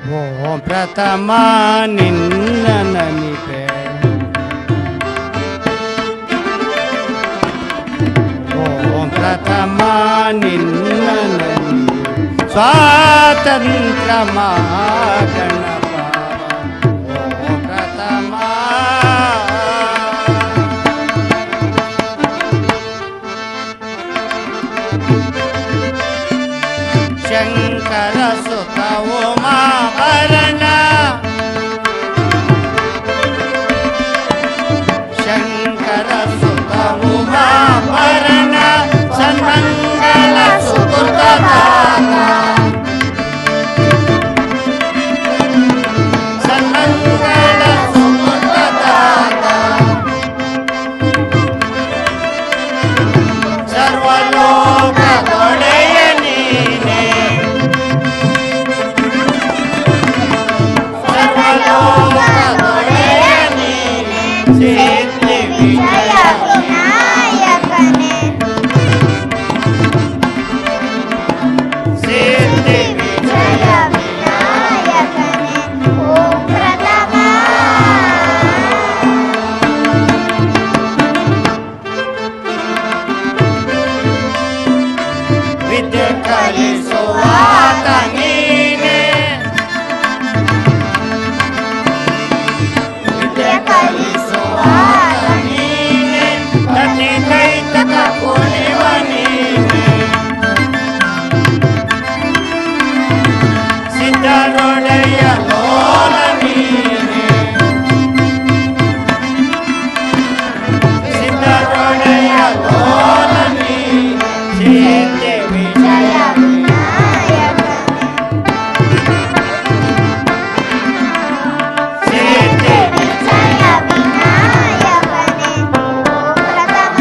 ಓಂ ಪ್ರಥಮ ನಿನ್ನ ನನಿಪೆ ಓಂ ಪ್ರಥಮ ನಿನ್ನ ನನಿ ಸ್ವಾತಂತ್ರ್ಯ ಮಹಾಗಣಪ ಓಂ ಪ್ರಥಮ ಶಂಕರ ಸುತ ಉಮಾಭರಣ ಶಂಕರ ಸುತ ಉಮಾಭರಣ ಸನ್ಮಂಗಲ ಸುಕೃತದಾನ ಸನ್ಮಂಗಲ ಸುಕೃತದಾನ ಸರ್ವಲೋಕದೊಡೆಯ ನೀನೆ ಸರ್ವಲೋಕದೊಡೆಯ ನೀನೆ ಸಿದ್ಧಿ ವಿಜಯ ವಿನಾಯಕನೇ ಸಿದ್ಧಿ ವಿಜಯ ಜಯ ವಿನಾಯಕನೇ ಓಂ ಪ್ರಥಮ ವಿದ್ಯೆ ಕಲಿಸುವಾತ ನೀನೆ ವಿದ್ಯೆ ಕಲಿಸುವಾತ ನೀನೆ ಪ್ರತಿ ಕೈತಕ ಕುಣಿವ ನೀನೆ ಸಿದ್ಧರೊಡೆಯ ಲೋಲ ನೀನೆ ಸಿದ್ಧರೊಡೆಯ ಲೋಲ ನೀನೆ ಸಿದ್ಧಿ ವಿಜಯ ಜಯ ವಿನಾಯಕನೇ ಸಿದ್ಧಿ ಜಯ ವಿನಾಯಕನೇ ಓಂ ಪ್ರಥಮ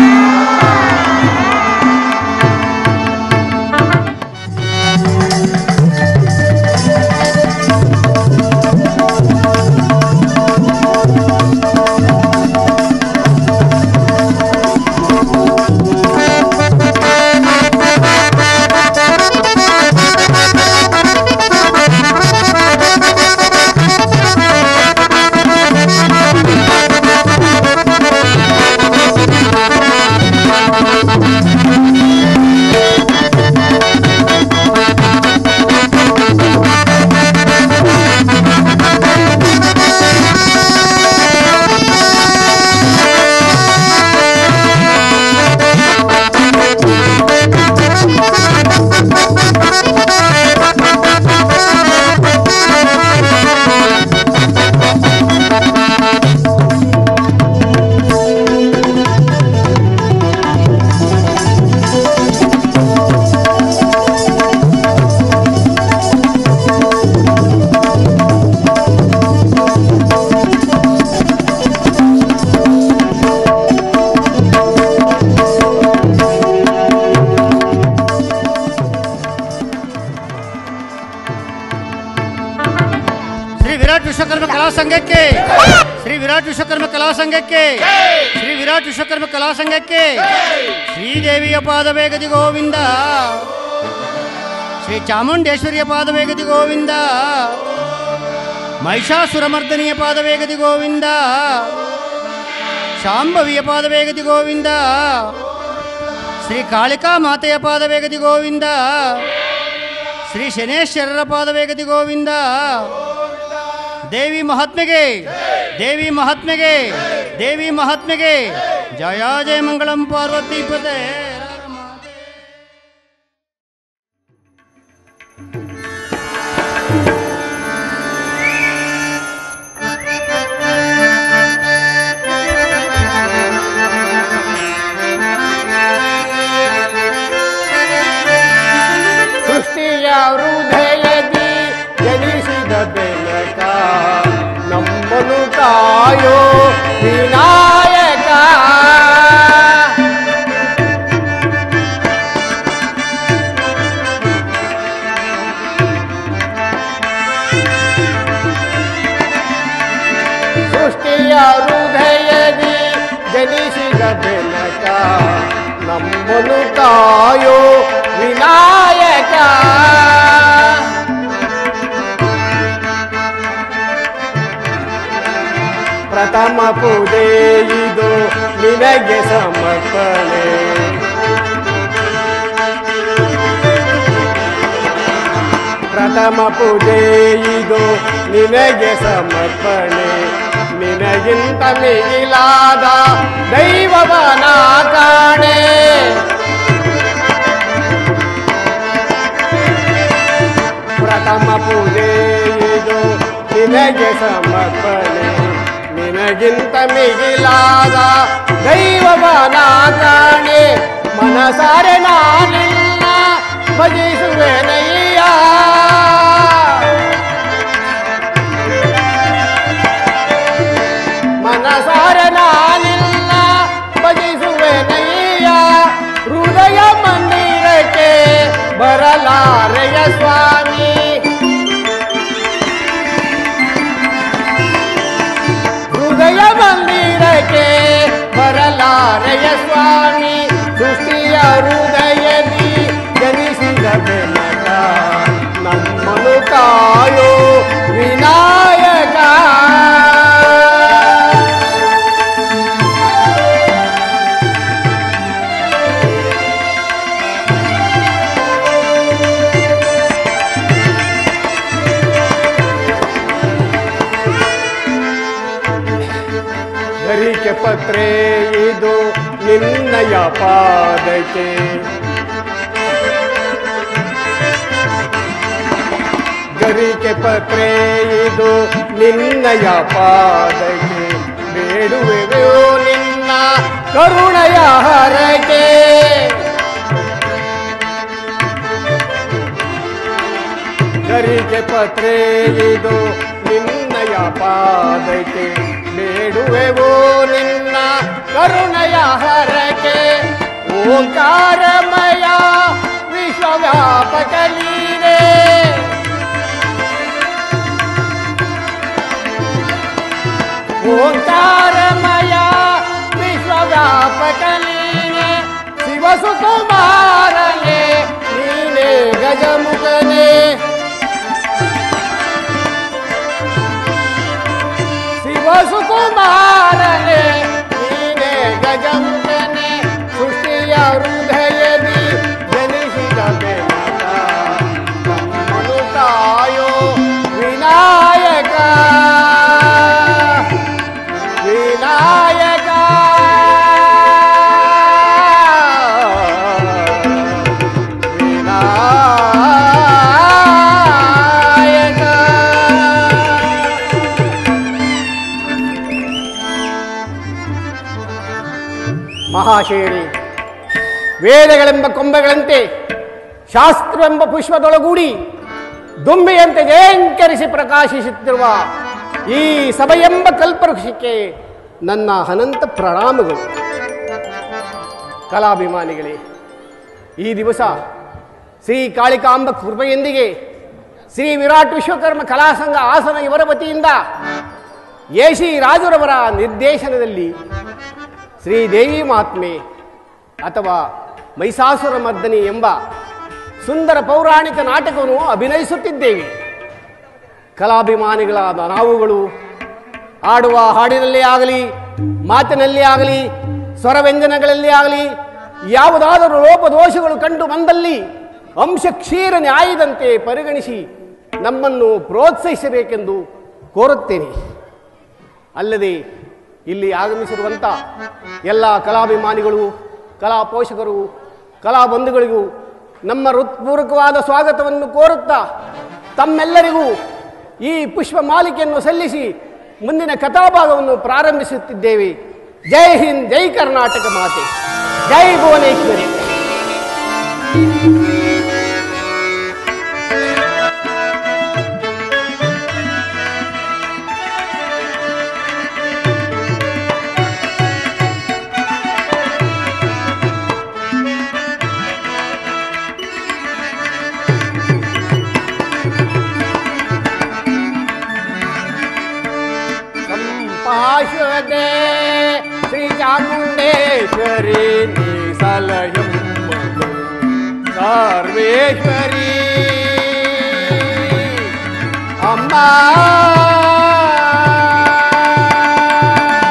ಶ್ರೀ ವಿರಾಟ್ ವಿಶ್ವಕರ್ಮ ಕಲಾ ಸಂಘಕ್ಕೆ ಶ್ರೀ ವಿರಾಟ್ ವಿಶ್ವಕರ್ಮ ಕಲಾ ಸಂಘಕ್ಕೆ ಶ್ರೀ ವಿರಾಟ್ ವಿಶ್ವಕರ್ಮ ಕಲಾ ಸಂಘಕ್ಕೆ ಶ್ರೀದೇವಿಯ ಪಾದವೇಗದಿ ಗೋವಿಂದ ಶ್ರೀ ಚಾಮುಂಡೇಶ್ವರಿಯ ಪಾದವೇಗದಿ ಗೋವಿಂದ ಮಹಿಷಾಸುರಮರ್ದನಿಯ ಪಾದವೇಗದಿ ಗೋವಿಂದ ಶಾಂಭವಿಯ ಪಾದವೇಗದಿ ಗೋವಿಂದ ಶ್ರೀ ಕಾಳಿಕಾ ಮಾತೆಯ ಪಾದವೇಗದಿ ಗೋವಿಂದ ಶ್ರೀ ಶನೇಶ್ವರರ ಪಾದವೇಗದಿ ಗೋವಿಂದ ದೇವಿ ಮಹಾತ್ಮೆಗೆ ದೇವಿ ಮಹಾತ್ಮೆಗೆ ದೇವಿ ಮಹಾತ್ಮೆಗೆ ಜಯ ಜಯ ಮಂಗಳಂ ಪಾರ್ವತಿ ಪದೇ ಸೃಷ್ಟಿಯ ಹೃದಯದಿ ಜನಿಸಿದ ಬೆಳಕ ನಮ್ಮನು ಕಾಯೋ ವಿನಾಯಕ ಸೃಷ್ಟಿಯ ಹೃದಯದಿ ಜನಿಸಿದ ಬೆಳಕ ನಮ್ಮನು ಕಾಯೋ ವಿನಾಯಕ ಪ್ರಥಮ ಪೂಜೆ ಇದು ನಿನಗೆ ಸಮರ್ಪಣೆ ಪ್ರಥಮ ಪೂಜೆ ಇದು ನಿನಗೆ ಸಮರ್ಪಣೆ ನಿನಗಿಂತ ಮಿಗಿಲಾದ ದೈವವನ ಕಾಣೆ ಪ್ರಥಮ ಪೂಜೆ ಇದು ನಿನಗೆ ಸಮರ್ಪಣೆ ನಿನಗಿಂತ ಮಿಗಿಲಾದ ದೈವವನ ಕಾಣೆ ಮನಸಾರೆ ನಾನಿಲ್ಲ ಭಜಿಸುವೆನಯ್ಯ ಮನಸಾರೆ ನಾನಿಲ್ಲ ಭಜಿಸುವೆನಯ್ಯ ಹೃದಯ ಮಂದಿರಕ್ಕೆ ಬರಲಾರೆಯ ಸ್ವಾಮಿ ಹೃದಯ ಮಂದಿರಕ್ಕೆ ಬರಲಾರೆಯ ಸ್ವಾಮಿ ಸೃಷ್ಟಿಯ ಹೃದಯದಿ ಜನಿಸಿದ ಬೆನಕ ನಮ್ಮನು ಕಾಯೋ ವಿನಾಯಕ ಧರಿಕೆ ಪತ್ರೆ ಇದು ನಿನ್ನಯ ಪಾದಕ್ಕೆ ಗರಿಕೆ ಪತ್ರೆ ಇದು ನಿನ್ನಯ ಪಾದಕ್ಕೆ ಬೇಡುವೆವೋ ನಿನ್ನ ಕರುಣಯ ಹರಕೆ ಗರಿಗೆ ಪತ್ರೆ ಇದು ನಿನ್ನಯ ಪಾದಕ್ಕೆ ಬೇಡುವೆವೋ ನಿನ್ನ ಕರುಣಯ ಹರಕೆ ಓಂಕಾರಮಯ ವಿಶ್ವವ್ಯಾಪಕ ಲೀಲೆ ಓಂಕಾರಮಯ ವಿಶ್ವವ್ಯಾಪಕ ಲೀಲೆ ಶಿವಸುಕುಮಾರನೇ ನೀನೇ ಗಜಮುಖನೇ ಶಿವಸುಕುಮಾರನೇ ನೀನೇ ಗಜಮುಖನೇ ಸೃಷ್ಟಿಯ ಹೃದಯದಿ ಜನಿಸಿದ ಬೆನಕ ನಮ್ಮನು ಕಾಯೋ ವಿನಾಯಕ ವಿನಾಯಕ ವಿನಾಯಕ ಮಹಾಶೇರಿ ವೇದಗಳೆಂಬ ಕೊಂಬೆಗಳಂತೆ ಶಾಸ್ತ್ರವೆಂಬ ಪುಷ್ಪದೊಳಗೂಡಿ ದುಂಬೆಯಂತೆ ಜಯಂಕರಿಸಿ ಪ್ರಕಾಶಿಸುತ್ತಿರುವ ಈ ಸಭೆಯೆಂಬ ಕಲ್ಪವೃಕ್ಷಕ್ಕೆ ನನ್ನ ಅನಂತ ಪ್ರಣಾಮಗಳು ಕಲಾಭಿಮಾನಿಗಳೇ ಈ ದಿವಸ ಶ್ರೀ ಕಾಳಿಕಾಂಬ ಕೃಪೆಯೊಂದಿಗೆ ಶ್ರೀ ವಿರಾಟ್ ವಿಶ್ವಕರ್ಮ ಕಲಾಸಂಘ ಹಾಸನ ಇವರ ವತಿಯಿಂದ ಯೇಶಿ ರಾಜುರವರ ನಿರ್ದೇಶನದಲ್ಲಿ ಶ್ರೀದೇವಿ ಮಹಾತ್ಮೆ ಅಥವಾ ಮೈಸಾಸುರ ಮರ್ದನಿ ಎಂಬ ಸುಂದರ ಪೌರಾಣಿಕ ನಾಟಕವನ್ನು ಅಭಿನಯಿಸುತ್ತಿದ್ದೇವೆ ಕಲಾಭಿಮಾನಿಗಳಾದ ನಾವುಗಳು ಆಡುವ ಹಾಡಿನಲ್ಲಿ ಆಗಲಿ ಮಾತಿನಲ್ಲಿ ಆಗಲಿ ಸ್ವರವ್ಯಂಜನಗಳಲ್ಲಿ ಆಗಲಿ ಯಾವುದಾದರೂ ಲೋಪದೋಷಗಳು ಕಂಡು ಬಂದಲ್ಲಿ ಅಂಶ ಕ್ಷೀರ ನ್ಯಾಯದಂತೆ ಪರಿಗಣಿಸಿ ನಮ್ಮನ್ನು ಪ್ರೋತ್ಸಾಹಿಸಬೇಕೆಂದು ಕೋರುತ್ತೇನೆ ಅಲ್ಲದೆ ಇಲ್ಲಿ ಆಗಮಿಸಿರುವಂಥ ಎಲ್ಲ ಕಲಾಭಿಮಾನಿಗಳು ಕಲಾ ಪೋಷಕರು ಕಲಾ ಬಂಧುಗಳಿಗೂ ನಮ್ಮ ಹೃತ್ಪೂರ್ವಕವಾದ ಸ್ವಾಗತವನ್ನು ಕೋರುತ್ತಾ ತಮ್ಮೆಲ್ಲರಿಗೂ ಈ ಪುಷ್ಪ ಮಾಲಿಕೆಯನ್ನು ಸಲ್ಲಿಸಿ ಮುಂದಿನ ಕಥಾಭಾಗವನ್ನು ಪ್ರಾರಂಭಿಸುತ್ತಿದ್ದೇವೆ ಜೈ ಹಿಂದ್ ಜೈ ಕರ್ನಾಟಕ ಮಾತೆ ಜೈ ಭುವನೇಶ್ವರಿ ಸಂಪಾಶ್ವದೆ ಶ್ರೀ ಚಾಮುಂಡೇಶ್ವರಿ ನೀ ಸಲಹೆಂಬುದು ಸರ್ವೇಶ್ವರಿ ಅಮ್ಮ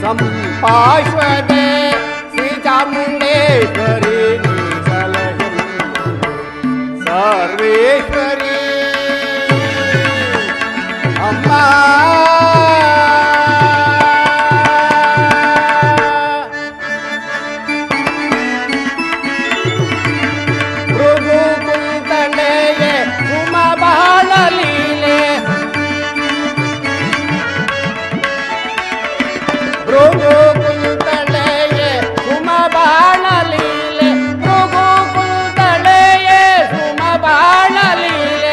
ಸಂಪಾಶ್ವದೆ ಶ್ರೀ ಚಾಮುಂಡೇಶ್ವರಿ ನೀ ಸಲಹೆಂಬುದು ಸರ್ವೇಶ್ವರಿ ಅಮ್ಮ ಭೃಗು ಕುಂತಳೆಯೇ ಸುಮ ಬಾಳ ಲೀಲೆ ಭೃಗು ಕುಂತಳೆಯೇ ಸುಮ ಬಾಳ ಲೀಲೆ ಭೃಗು ಕುಂತಳೆಯೇ ಸುಮ ಬಾಳ ಲೀಲೆ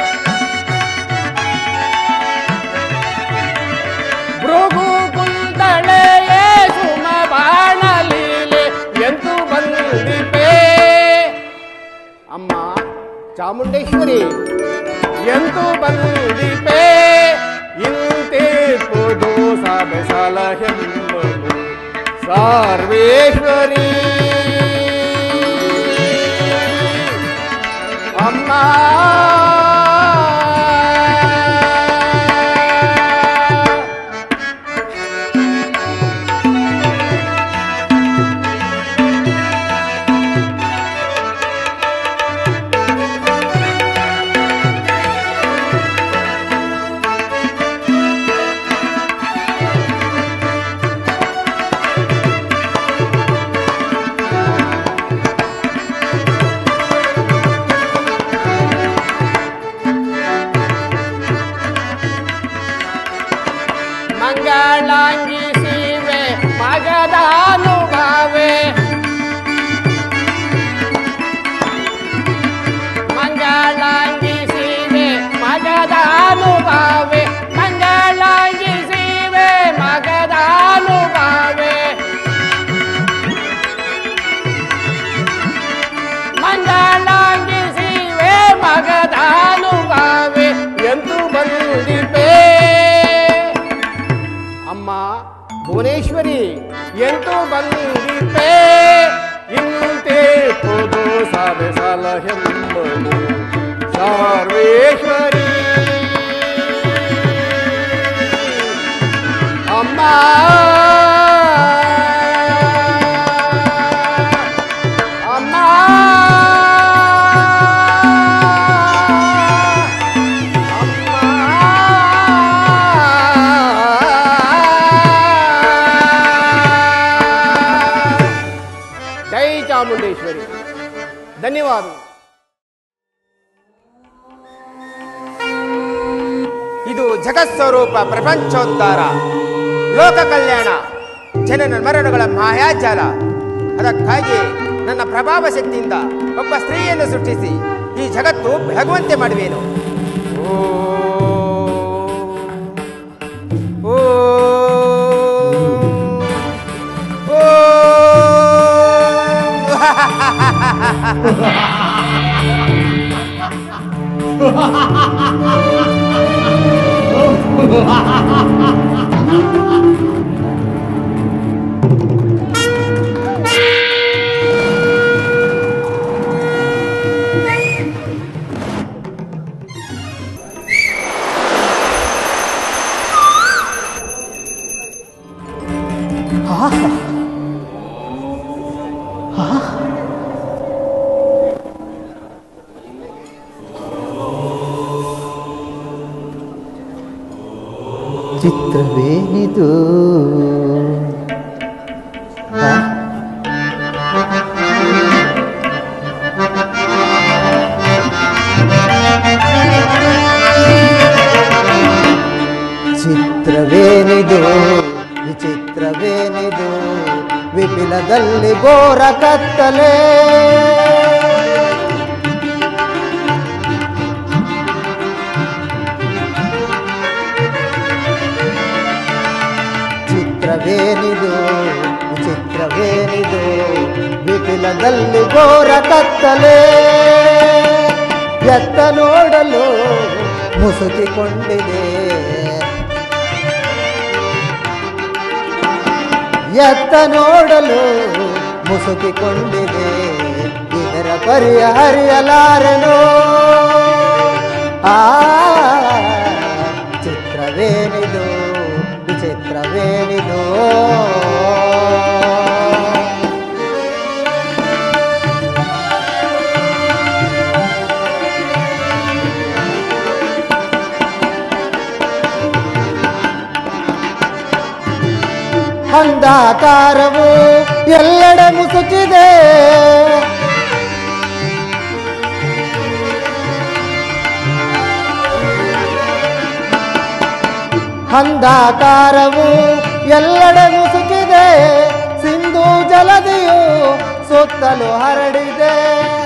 ಭೃಗು ಕುಂತಳೆಯೇ ಸುಮ ಬಾಣ ಲೀಲೆ ಎಂದು ಬಂದಿಪೇ ಅಮ್ಮ ಚಾಮುಂಡೇಶ್ವರಿ ಎಂದು ಬಂದಿಪೇ ಇಂತೀರ್ಪುದು ಸಭೆ ಸಲಹೆಂಬುದು ಸರ್ವೇಶ್ವರಿ ಅಮ್ಮ ಮಂಗಳಾಂಗಿ ಸೀವೆ ಮಗದಾನುಭಾವೆ ಮಂಗಳಾಂಗಿ ಸೀವೆ ಮಗದಾನುಭಾವೆ ಮಂಗಳಾಂಗಿ ಸೀವೆ ಮಗದಾನುಭಾವೆ ಮಂಗಳಾಂಗಿ ಸೀವೆ ಮಗದಾನುಭಾವೆ ಎಂದು ಬಂದಿಪೇ ಅಮ್ಮ ಭುವನೇಶ್ವರಿ ಎಂತೂ ಬಂದಿದ್ದೆ ಇಂತೆ ಪುದು ಸಭೆ ಸಲಹೆಂಬುದು ಸರ್ವೇಶ್ವರಿ ಅಮ್ಮ ಅಮ್ಮ ಜೈ ಚಾಮುಂಡೇಶ್ವರಿ ಧನ್ಯವಾದ ಇದು ಜಗತ್ಸ್ವರೂಪ ಪ್ರಪಂಚೋದ್ಧಾರ ಲೋಕ ಕಲ್ಯಾಣ ಜನನ ಮರಣಗಳ ಮಾಯಾಜಾಲ ಅದಕ್ಕಾಗಿ ನನ್ನ ಪ್ರಭಾವ ಶಕ್ತಿಯಿಂದ ಒಬ್ಬ ಸ್ತ್ರೀಯನ್ನು ಸೃಷ್ಟಿಸಿ ಈ ಜಗತ್ತು ಬೆಳಗುವಂತೆ ಮಾಡುವೇನು ಓ ಓ ಓ ಚಿತ್ರವೇನಿದು ಆ? ಚಿತ್ರವೇನಿದು ವಿಚಿತ್ರವೇನಿದು ವಿಪಿಲದಲ್ಲಿ ಘೋರ ಕತ್ತಲೆ ಚಿತ್ರವೇನಿದು ವಿಚಿತ್ರವೇನಿದು ವಿಪಿಲದಲ್ಲಿ ಘೋರ ಕತ್ತಲೆ ಎತ್ತ ನೋಡಲು ಮುಸುಕಿಕೊಂಡಿದೆ ಎತ್ತ ನೋಡಲು ಮುಸುಕಿಕೊಂಡಿದೆ ಇದರ ಪರಿಹರಿಯಲಾರೆನು ಆ ಚಿತ್ರವೇನಿದು ವಿಚಿತ್ರವೇನಿದು ಅಂಧಾಕಾರವು ಎಲ್ಲೆಡೆ ಮುಸುಕಿದೆ ಅಂಧಾಕಾರವು ಎಲ್ಲೆಡೆ ಮುಸುಕಿದೆ ಸಿಂಧು ಜಲದಿಯು ಸುತ್ತಲೂ ಹರಡಿದೆ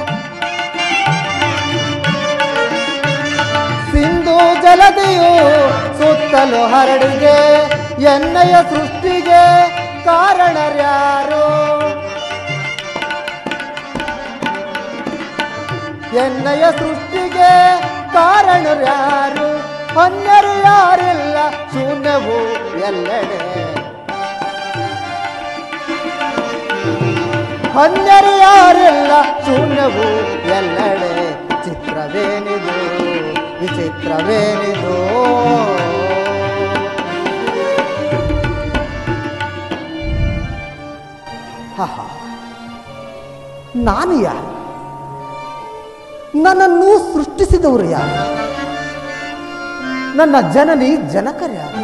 ಸಿಂಧು ಜಲದಿಯು ಸುತ್ತಲೂ ಹರಡಿದೆ ಎಣ್ಣೆಯ ಸೃಷ್ಟಿಗೆ ಕಾರಣರ್ಯಾರು ಎಣ್ಣೆಯ ಸೃಷ್ಟಿಗೆ ಕಾರಣರ್ಯಾರು ಅನ್ಯರು ಯಾರಿಲ್ಲ ಶೂನ್ಯವು ಎಲ್ಲೆಡೆ ಅನ್ಯರು ಯಾರಿಲ್ಲ ಶೂನ್ಯವು ಎಲ್ಲೆಡೆ ಚಿತ್ರವೇನಿದು ವಿಚಿತ್ರವೇನಿದು ಆಹಾ. ನಾನು ಯಾರು ನನ್ನನ್ನು ಸೃಷ್ಟಿಸಿದವರು ಯಾರು ನನ್ನ ಜನನಿ ಜನಕರ್ಯಾರು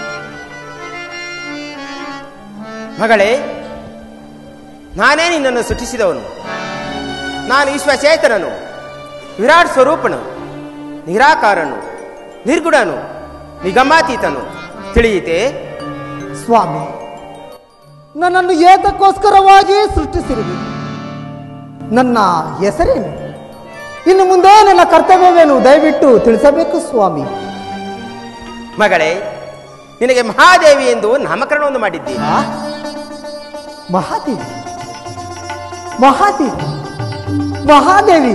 ಮಗಳೇ ನಾನೇ ನಿನ್ನನ್ನು ಸೃಷ್ಟಿಸಿದವನು ನಾನು ವಿಶ್ವಚೇತನನು ವಿರಾಟ್ ಸ್ವರೂಪನು ನಿರಾಕಾರನು ನಿರ್ಗುಣನು ನಿಗಮಾತೀತನು ತಿಳಿಯಿತೆ ಸ್ವಾಮಿ ನನ್ನನ್ನು ಏತಕ್ಕೋಸ್ಕರವಾಗಿ ಸೃಷ್ಟಿಸಿರುವಿ ನನ್ನ ಹೆಸರೇನು ಇನ್ನು ಮುಂದೆ ನನ್ನ ಕರ್ತವ್ಯವೇನು ದಯವಿಟ್ಟು ತಿಳಿಸಬೇಕು ಸ್ವಾಮಿ ಮಗಳೇ ನಿನಗೆ ಮಹಾದೇವಿ ಎಂದು ನಾಮಕರಣವನ್ನು ಮಾಡಿದ್ದೀನಿ ಆ? ಮಹಾದೇವಿ ಮಹಾದೇವಿ ಮಹಾದೇವಿ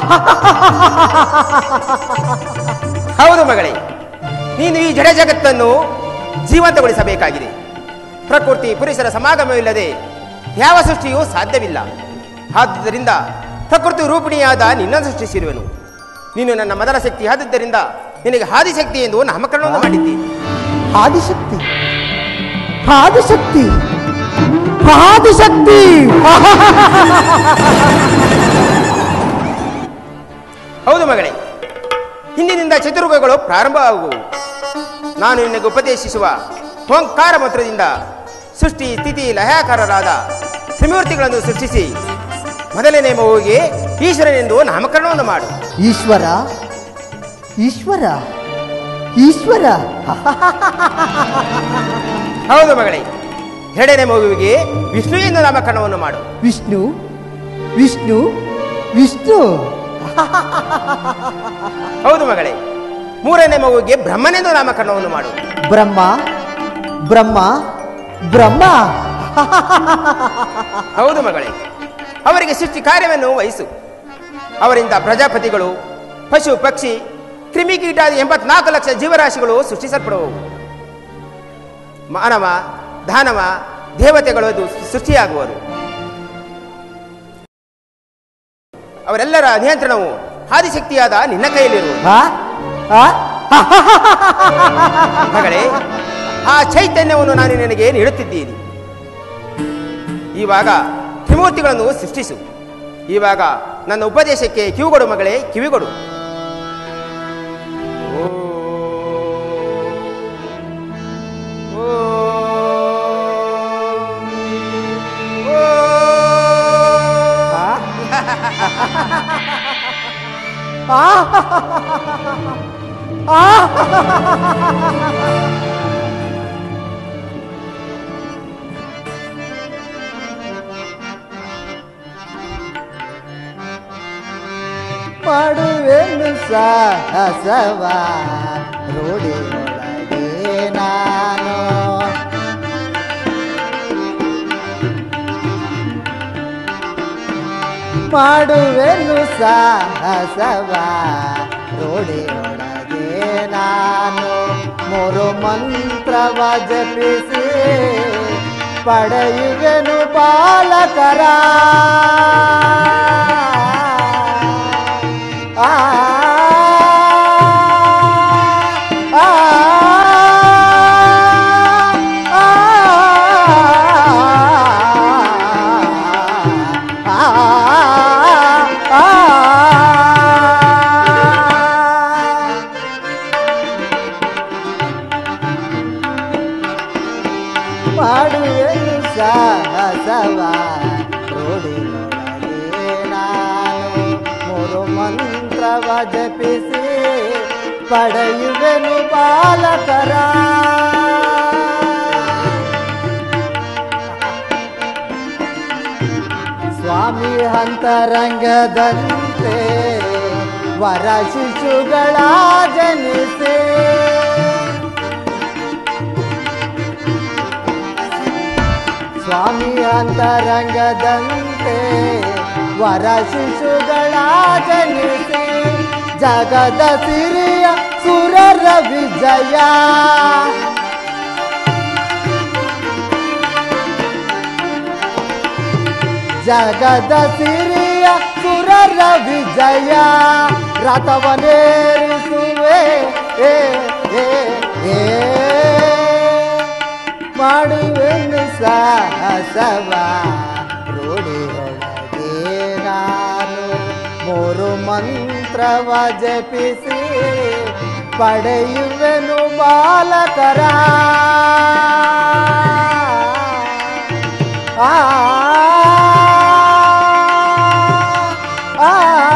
ಹೌದು ಮಗಳೇ ನೀನು ಈ ಜಡ ಜಗತ್ತನ್ನು ಜೀವಂತಗೊಳಿಸಬೇಕಾಗಿದೆ ಪ್ರಕೃತಿ ಪುರುಷರ ಸಮಾಗಮವಿಲ್ಲದೆ ಯಾವ ಸೃಷ್ಟಿಯೂ ಸಾಧ್ಯವಿಲ್ಲ ಆದುದರಿಂದ ಪ್ರಕೃತಿ ರೂಪಿಣಿಯಾದ ನಿನ್ನನ್ನು ಸೃಷ್ಟಿಸಿರುವೆನು ನೀನು ನನ್ನ ಮೊದಲ ಶಕ್ತಿ ಆದದ್ದರಿಂದ ನಿನಗೆ ಆದಿಶಕ್ತಿ ಎಂದು ನಾಮಕರಣವನ್ನು ಮಾಡಿದ್ದೀನಿ ಆದಿಶಕ್ತಿ ಆದಿಶಕ್ತಿ ಆದಿಶಕ್ತಿ ಹೌದು ಮಗಳೇ ಹಿಂದಿನಿಂದ ಚತುರ್ಗಗಳು ಪ್ರಾರಂಭವಾಗುವು ನಾನು ನಿನಗೆ ಉಪದೇಶಿಸುವ ಓಂಕಾರ ಮಂತ್ರದಿಂದ ಸೃಷ್ಟಿ ಸ್ಥಿತಿ ಲಯಾಕಾರರಾದ ತ್ರಿಮೂರ್ತಿಗಳನ್ನು ಸೃಷ್ಟಿಸಿ ಮೊದಲನೇ ಮಗುವಿಗೆ ಈಶ್ವರನೆಂದು ನಾಮಕರಣವನ್ನು ಮಾಡು ಈಶ್ವರ ಈಶ್ವರ ಈಶ್ವರ ಹೌದು ಮಗಳೇ ಎರಡನೇ ಮಗುವಿಗೆ ವಿಷ್ಣು ಎಂದು ನಾಮಕರಣವನ್ನು ಮಾಡು ವಿಷ್ಣು ವಿಷ್ಣು ವಿಷ್ಣು ಹೌದು ಮಗಳೇ ಮೂರನೇ ಮಗುವಿಗೆ ಬ್ರಹ್ಮನೆಂದು ನಾಮಕರಣವನ್ನು ಮಾಡು ಬ್ರಹ್ಮ ಬ್ರಹ್ಮ ಬ್ರಹ್ಮ ಹೌದು ಮಗಳೇ ಅವರಿಗೆ ಸೃಷ್ಟಿ ಕಾರ್ಯವನ್ನು ವಹಿಸು ಅವರಿಂದ ಪ್ರಜಾಪತಿಗಳು ಪಶು ಪಕ್ಷಿ ಕ್ರಿಮಿಕೀಟಾದಿ ಎಂಬತ್ನಾಲ್ಕು ಲಕ್ಷ ಜೀವರಾಶಿಗಳು ಸೃಷ್ಟಿಸಲ್ಪಡುವವು ಮಾನವ ದಾನವ ದೇವತೆಗಳು ಅದು ಸೃಷ್ಟಿಯಾಗುವರು ಅವರೆಲ್ಲರ ನಿಯಂತ್ರಣವು ಆದಿಶಕ್ತಿಯಾದ ನಿನ್ನ ಕೈಯಲ್ಲಿರುವುದು ಆ? ಆ? ಮಗಳೇ ಆ ಚೈತನ್ಯವನ್ನು ನಾನು ನಿನಗೆ ನೀಡುತ್ತಿದ್ದೀನಿ ಇವಾಗ ತ್ರಿಮೂರ್ತಿಗಳನ್ನು ಸೃಷ್ಟಿಸು ಇವಾಗ ನನ್ನ ಉಪದೇಶಕ್ಕೆ ಕಿವಿಗೊಡು ಮಗಳೇ ಕಿವಿಗೊಡು ಓ. ಓ. ಓ. ಆ? ಆ? ಮಾಡುವೆನು ಸಾಹಸವ ರೂಢಿಯೊಳಗೆ ನಾನು ಮಾಡುವೆನು ಸಾಹಸವ ರೂಢಿಯೊಳಗೆ ನಾನು ಮೂರು ಮಂತ್ರವ ಜಪಿಸಿ ಪಡೆಯುವೆನು ಬಾಲಕರ ಆ ಆ, ಆ, ಆ, ಆ. ಮಾಡುವೆನು ಮಾಡುವೆನು ಸಾಹಸವ ರೋಡಿನೊಳಗೆ ನಾನು ಮೂರು ಮಂತ್ರವ ಜಪಿಸಿ ಪಡೆಯುವೆನು ಬಾಲಕರ ಸ್ವಾಮಿ ಅಂತರಂಗದಂತೆ ವರ ಶಿಶುಗಳ ಜನಿಸಿ ಸ್ವಾಮಿ ಅಂತರಂಗದಂತೆ ವರ ಶಿಶುಗಳ ಜನಿಸಿ ಜಗದ ಸಿರಿಯ ಸುರರ ವಿಜಯ ಜಗದ ಸಿರಿಯ ಸುರರ ವಿಜಯ ರಥವನೇರಿಸುವೆ ಏ ಏ ಏ ಮಾಡುವೆನು ಸಾಹಸವ ರೂಢಿಯೊಳಗೆ ನಾನು ಮೂರು ಮಂತ್ರವ ಜಪಿಸಿ ಪಡೆಯುವೆನು ಬಾಲಕರ ಆ ಆ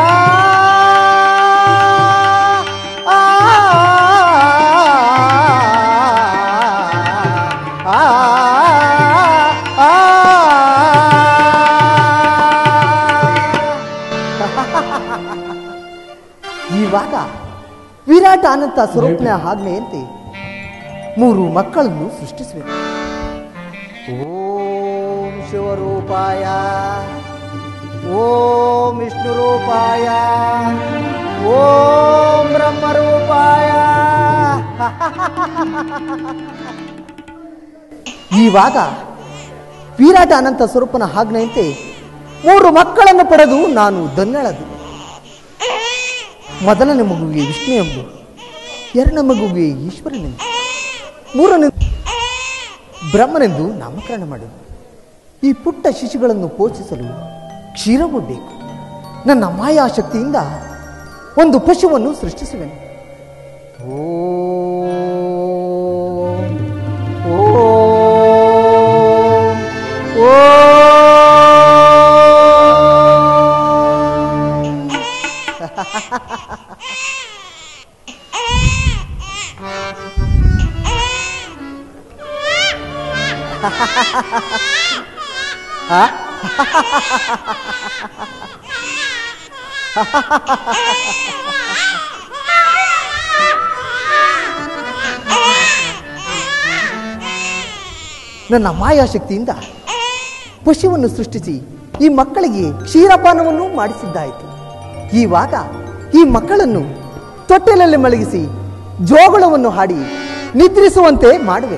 ಆ ಇವಾಗ ವಿರಾಟ ಅನಂತ ಸ್ವರೂಪನ ಆಜ್ಞೆಯಂತೆ ಮೂರು ಮಕ್ಕಳನ್ನು ಸೃಷ್ಟಿಸುವೆ ಓಂ ಶಿವರೂಪಾಯ ಓಂ ವಿಷ್ಣುರೂಪಾಯ ಓಂ ಬ್ರಹ್ಮರೂಪಾಯ ಇವಾಗ ವಿರಾಟ ಅನಂತ ಸ್ವರೂಪನ ಆಜ್ಞೆಯಂತೆ ಮೂರು ಮಕ್ಕಳನ್ನು ಪಡೆದು ನಾನು ಧನ್ಯಳದು ಮೊದಲನೇ ಮಗುವಿಗೆ ವಿಷ್ಣು ಎಂಬು ಎರಡನೇ ಮಗುವಿಗೆ ಈಶ್ವರನೆಂದು ಮೂರನೇ ಬ್ರಹ್ಮನೆಂದು ನಾಮಕರಣ ಮಾಡಿದರು ಈ ಪುಟ್ಟ ಶಿಶುಗಳನ್ನು ಪೋಷಿಸಲು ಕ್ಷೀರವು ಬೇಕು ನನ್ನ ಮಾಯಾಶಕ್ತಿಯಿಂದ ಒಂದು ಪಶುವನ್ನು ಸೃಷ್ಟಿಸುವೆನು ಓಂ ಓಂ ಓಂ ಆ? ನನ್ನ ಮಾಯಾಶಕ್ತಿಯಿಂದ ಪಶುವನ್ನು ಸೃಷ್ಟಿಸಿ ಈ ಮಕ್ಕಳಿಗೆ ಕ್ಷೀರಪಾನವನ್ನು ಮಾಡಿಸಿದ್ದಾಯಿತು ಈವಾಗ ಈ ಮಕ್ಕಳನ್ನು ತೊಟ್ಟೆಲಲ್ಲಿ ಮಲಗಿಸಿ ಜೋಗುಳವನ್ನು ಹಾಡಿ ನಿದ್ರಿಸುವಂತೆ ಮಾಡುವೆ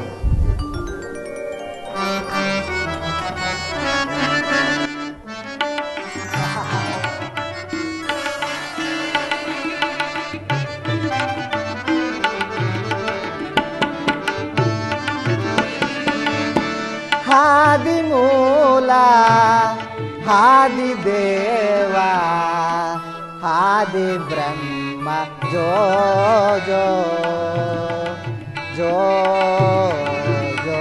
ಹಾದಿಮೂಲ ಹಾದಿದೇವ ಹಾದಿ ಬ್ರಹ್ಮ ಜೋ ಜೋ ಜೋ ಜೋ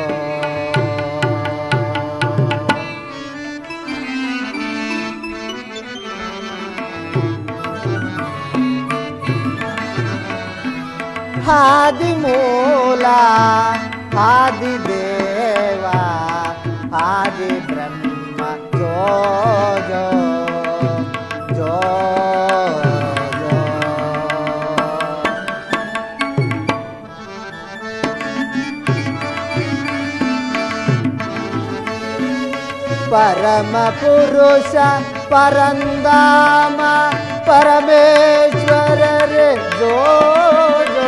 ಹಾದಿಮೂಲ ಹಾದಿದೇವ ಹಾದಿ ಬ್ರಹ್ಮ ಜೋ ಜೋ ಜೋ ಜೋ ಪರಮ ಪುರುಷ ಪರಂದಾಮ ಪರಮೇಶ್ವರ ರೇ ಜೋ ಜೋ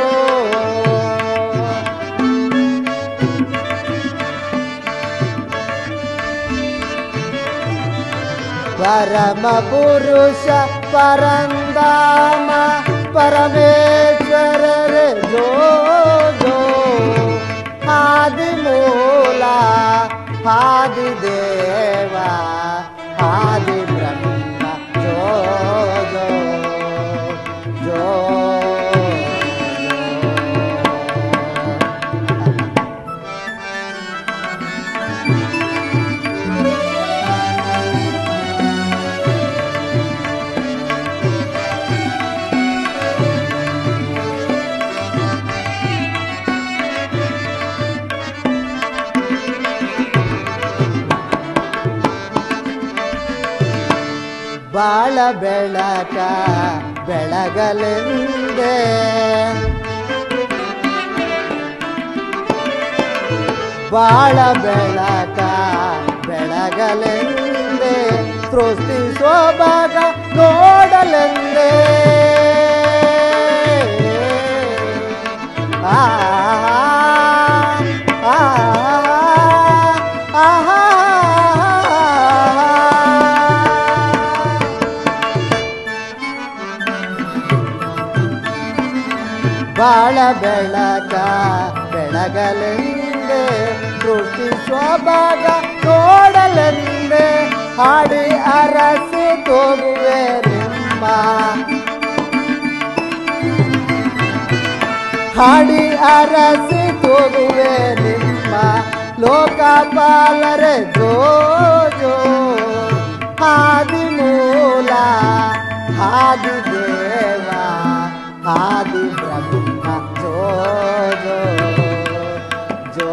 ಪರಮ ಪುರುಷ ಪರಂದಾಮ ಪರಮೇಶ್ವರ ರೇ ಜೋ ಜೋ ಆದಿ ಮೂಲ ಆದಿ ದೇವ ಆದಿ ಬ್ರಹ್ಮ ಜೋ ಜೋ ಜೋ ಜೋ. ಬಾಳ ಬೆಳಕ ಬೆಳಗಲೆಂದೇ ಬಾಳ ಬೆಳಕ ಬೆಳಗಲೆಂದೇ ಸೃಷ್ಟಿ ಸೋಬಾಗ ನೋಡಲೆಂದೇ ಆ ಆ ಬಾಳ ಬೆಳಕ ಬೆಳಗಲೆಂದೆ ಸೃಷ್ಟಿ ಸ್ವಭಾಗ ನೋಡಲೆಂದೆ ಹಾಡಿ ಅರಸಿ ತೋಗುವೆ ನಿಮ್ಮ ಹಾಡಿ ಅರಸಿ ತೋಗುವೆ ನಿಮ್ಮ ಲೋಕಪಾಲರೆ ಜೋ ಜೋ ಆದಿ ಮೂಲ ಆದಿ ದೇವ ಆದಿ ಬ್ರಹ್ಮ ಜೋ ಜೋ ಜೋ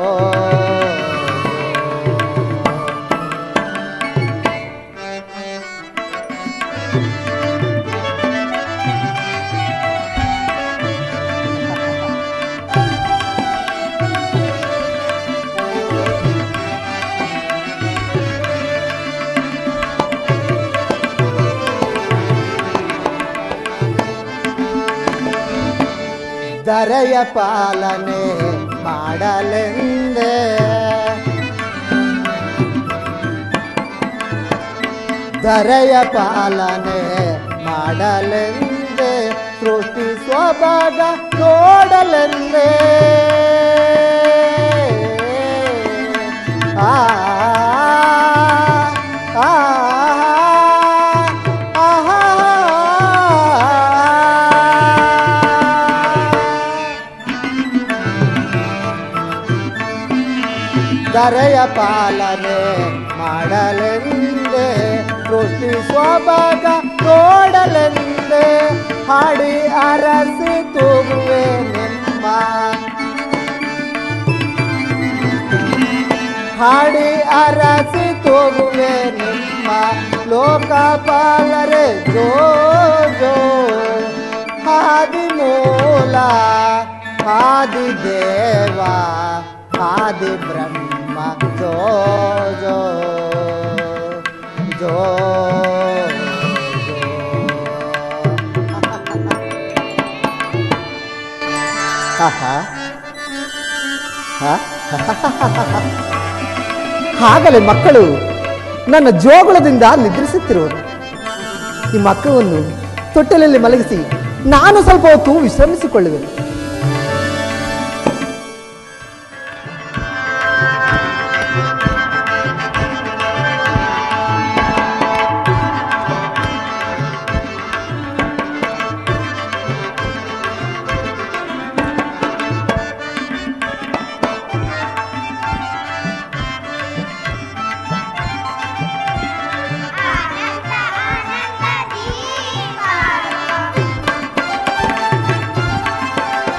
ದರೆಯ ಪಾಲನೆ ಮಾಡಲೆಂದೇ ದರೆಯ ಪಾಲನೆ ಮಾಡಲೆಂದೇ ಸೃಷ್ಟಿ ಸ್ವಭಾಗ ನೋಡಲೆಂದೇ ಆ ಆ ದರೆಯ ಪಾಲನೆ ಮಾಡಲೆಂದೇ ಸೃಷ್ಟಿ ಸ್ವಭಾಗ ನೋಡಲೆಂದೇ ಹಾಡಿ ಅರಸಿ ತೂಗುವೆ ನಿಮ್ಮ ಹಾಡಿ ಅರಸಿ ತೋಗುವೆ ನಿಮ್ಮ ಲೋಕಪಾಲರೆ ಜೋ ಜೋ ಆದಿ ಮೂಲ ಆದಿ ದೇವ ಆದಿ ಬ್ರಹ್ಮ ಜೋ ಜೋ ಜೋ ಆಹಾ ಹಾ ಆಗಲೇ ಮಕ್ಕಳು ನನ್ನ ಜೋಗುಳದಿಂದ ನಿದ್ರಿಸುತ್ತಿರುವರು ಈ ಮಕ್ಕಳನ್ನು ತೊಟ್ಟಲಲ್ಲಿ ಮಲಗಿಸಿ ನಾನು ಸ್ವಲ್ಪ ಹೊತ್ತು ವಿಶ್ರಮಿಸಿಕೊಳ್ಳುವೆನು ಆನಂದ ಆನಂದ ದೀಪ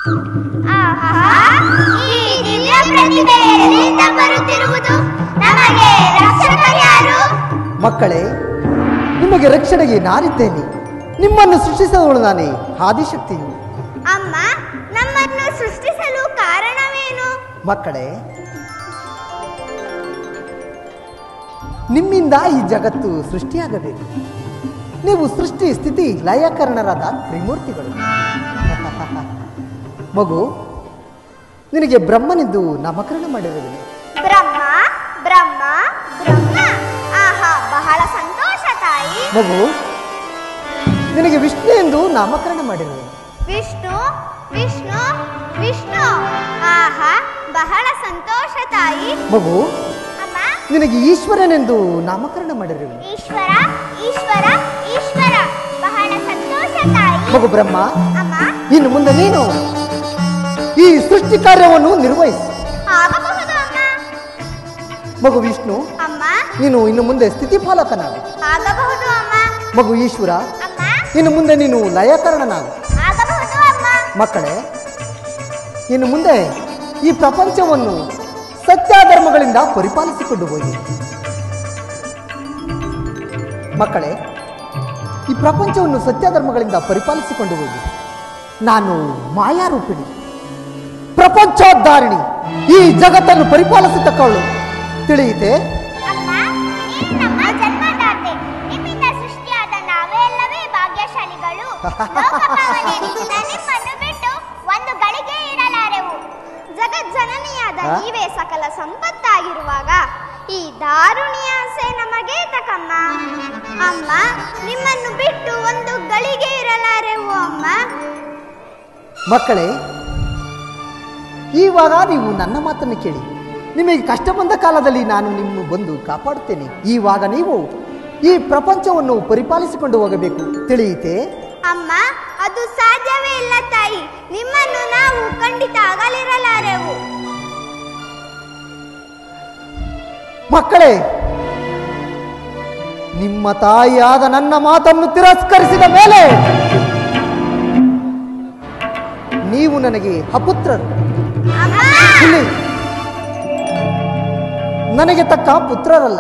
ಆಹಾ ಈ ದಿವ್ಯ ಪ್ರತಿಭೆ ಎಲ್ಲಿಂದ ಬರುತ್ತಿರುವುದು ನಮಗೆ ರಕ್ಷಕರು ಯಾರು ಮಕ್ಕಳೇ ನಿಮಗೆ ರಕ್ಷಣೆಗೆ ನಾನಿದ್ದೇನೆ ನಿಮ್ಮನ್ನು ಸೃಷ್ಟಿಸದವಳು ನಾನೇ ಆದಿಶಕ್ತಿಯು ಅಮ್ಮ ನಮ್ಮನ್ನು ಸೃಷ್ಟಿಸಲು ಕಾರಣವೇನು ಮಕ್ಕಳೇ ನಿಮ್ಮಿಂದ ಈ ಜಗತ್ತು ಸೃಷ್ಟಿಯಾಗಬೇಕು ನೀವು ಸೃಷ್ಟಿ ಸ್ಥಿತಿ ಲಯಕರಣರಾದ ತ್ರಿಮೂರ್ತಿಗಳು ಮಗು ನಿನಗೆ ಬ್ರಹ್ಮನೆಂದು ನಾಮಕರಣ ಮಾಡಿರುವೆನು ಬ್ರಹ್ಮ ಬ್ರಹ್ಮ ಬ್ರಹ್ಮ ಆಹಾ ಬಹಳ ಸಂತೋಷ ತಾಯಿ ಮಗು ನಿನಗೆ ವಿಷ್ಣು ಎಂದು ನಾಮಕರಣ ಮಾಡಿರುವೆನು ವಿಷ್ಣು ವಿಷ್ಣು ವಿಷ್ಣು ಆಹಾ ಬಹಳ ಸಂತೋಷ ತಾಯಿ ಮಗು ಅಮ್ಮ ನಿನಗೆ ಈಶ್ವರನೆಂದು ನಾಮಕರಣ ಮಾಡಿರುವೆನು ಈಶ್ವರ ಈಶ್ವರ ಈಶ್ವರ ಬಹಳ ಸಂತೋಷ ತಾಯಿ ಮಗು ಬ್ರಹ್ಮ ಅಮ್ಮ ಇನ್ನು ಮುಂದೆ ನೀನು ಈ ಸೃಷ್ಟಿ ಕಾರ್ಯವನ್ನು ನಿರ್ವಹಿಸು ಆಗಬಹುದು ಅಮ್ಮ ಮಗು ವಿಷ್ಣು ಅಮ್ಮ ನೀನು ಇನ್ನು ಮುಂದೆ ಸ್ಥಿತಿಪಾಲಕನಾಗು ಆಗಬಹುದು ಅಮ್ಮ ಮಗು ಈಶ್ವರ ಅಮ್ಮ ಇನ್ನು ಮುಂದೆ ನೀನು ಲಯಕರಣನಾಗು ಆಗಬಹುದು ಅಮ್ಮ ಮಕ್ಕಳೇ ಇನ್ನು ಮುಂದೆ ಈ ಪ್ರಪಂಚವನ್ನು ಸತ್ಯಾಧರ್ಮಗಳಿಂದ ಪರಿಪಾಲಿಸಿಕೊಂಡು ಹೋಗಿ ಮಕ್ಕಳೇ ಈ ಪ್ರಪಂಚವನ್ನು ಸತ್ಯಧರ್ಮಗಳಿಂದ ಪರಿಪಾಲಿಸಿಕೊಂಡು ಹೋಗಿ ನಾನು ಮಾಯಾರೂಪಿಣಿ ಪ್ರಪಂಚೋದ್ಧಾರಿಣಿ ಈ ಜಗತ್ತನ್ನು ಪರಿಪಾಲಿಸತಕ್ಕವಳು ತಿಳಿಯಿತೆ ಅಮ್ಮ ನೀನು ನಮ್ಮ ಜನ್ಮದಾತೆ ನಿಮ್ಮಿಂದ ಸೃಷ್ಟಿಯಾದ ನಾವೆಲ್ಲವೇ ಭಾಗ್ಯಶಾಲಿಗಳು ಲೋಕಪಾವನೆನಿಸಿದ ನಿಮ್ಮನ್ನು ಬಿಟ್ಟು ಒಂದು ಗಳಿಗೆ ಇರಲಾರೆವು ಜಗಜ್ಜನನಿಯಾದ ಆ? ನೀವೇ ಸಕಲ ಸಂಪತ್ತಾಗಿರುವಾಗ ಈ ದಾರುಣಿಯ ಆಸೆ ನಮಗೆ ತಕಮ್ಮ ಅಮ್ಮ ನಿಮ್ಮನ್ನು ಬಿಟ್ಟು ಒಂದು ಗಳಿಗೆ ಇರಲಾರೆವು ಅಮ್ಮ ಮಕ್ಕಳೇ ಇವಾಗ ನೀವು ನನ್ನ ಮಾತನ್ನು ಕೇಳಿ ನಿಮಗೆ ಕಷ್ಟ ಬಂದ ಕಾಲದಲ್ಲಿ ನಾನು ನಿಮ್ಮನ್ನು ಬಂದು ಕಾಪಾಡುತ್ತೇನೆ ಇವಾಗ ನೀವು ಈ ಪ್ರಪಂಚವನ್ನು ಪರಿಪಾಲಿಸಿಕೊಂಡು ಹೋಗಬೇಕು ತಿಳಿಯಿತೆ ಅಮ್ಮ ಅದು ಸಾಧ್ಯವೇ ಇಲ್ಲ ತಾಯಿ ನಿಮ್ಮನ್ನು ನಾವು ಖಂಡಿತ ಅಗಲಿರಲಾರೆವು ಮಕ್ಕಳೇ ನಿಮ್ಮ ತಾಯಿಯಾದ ನನ್ನ ಮಾತನ್ನು ತಿರಸ್ಕರಿಸಿದ ಮೇಲೆ ನೀವು ನನಗೆ ಅಪುತ್ರರು ಅಮ್ಮ ಇಲ್ಲಿ ನನಗೆ ತಕ್ಕ ಪುತ್ರರಲ್ಲ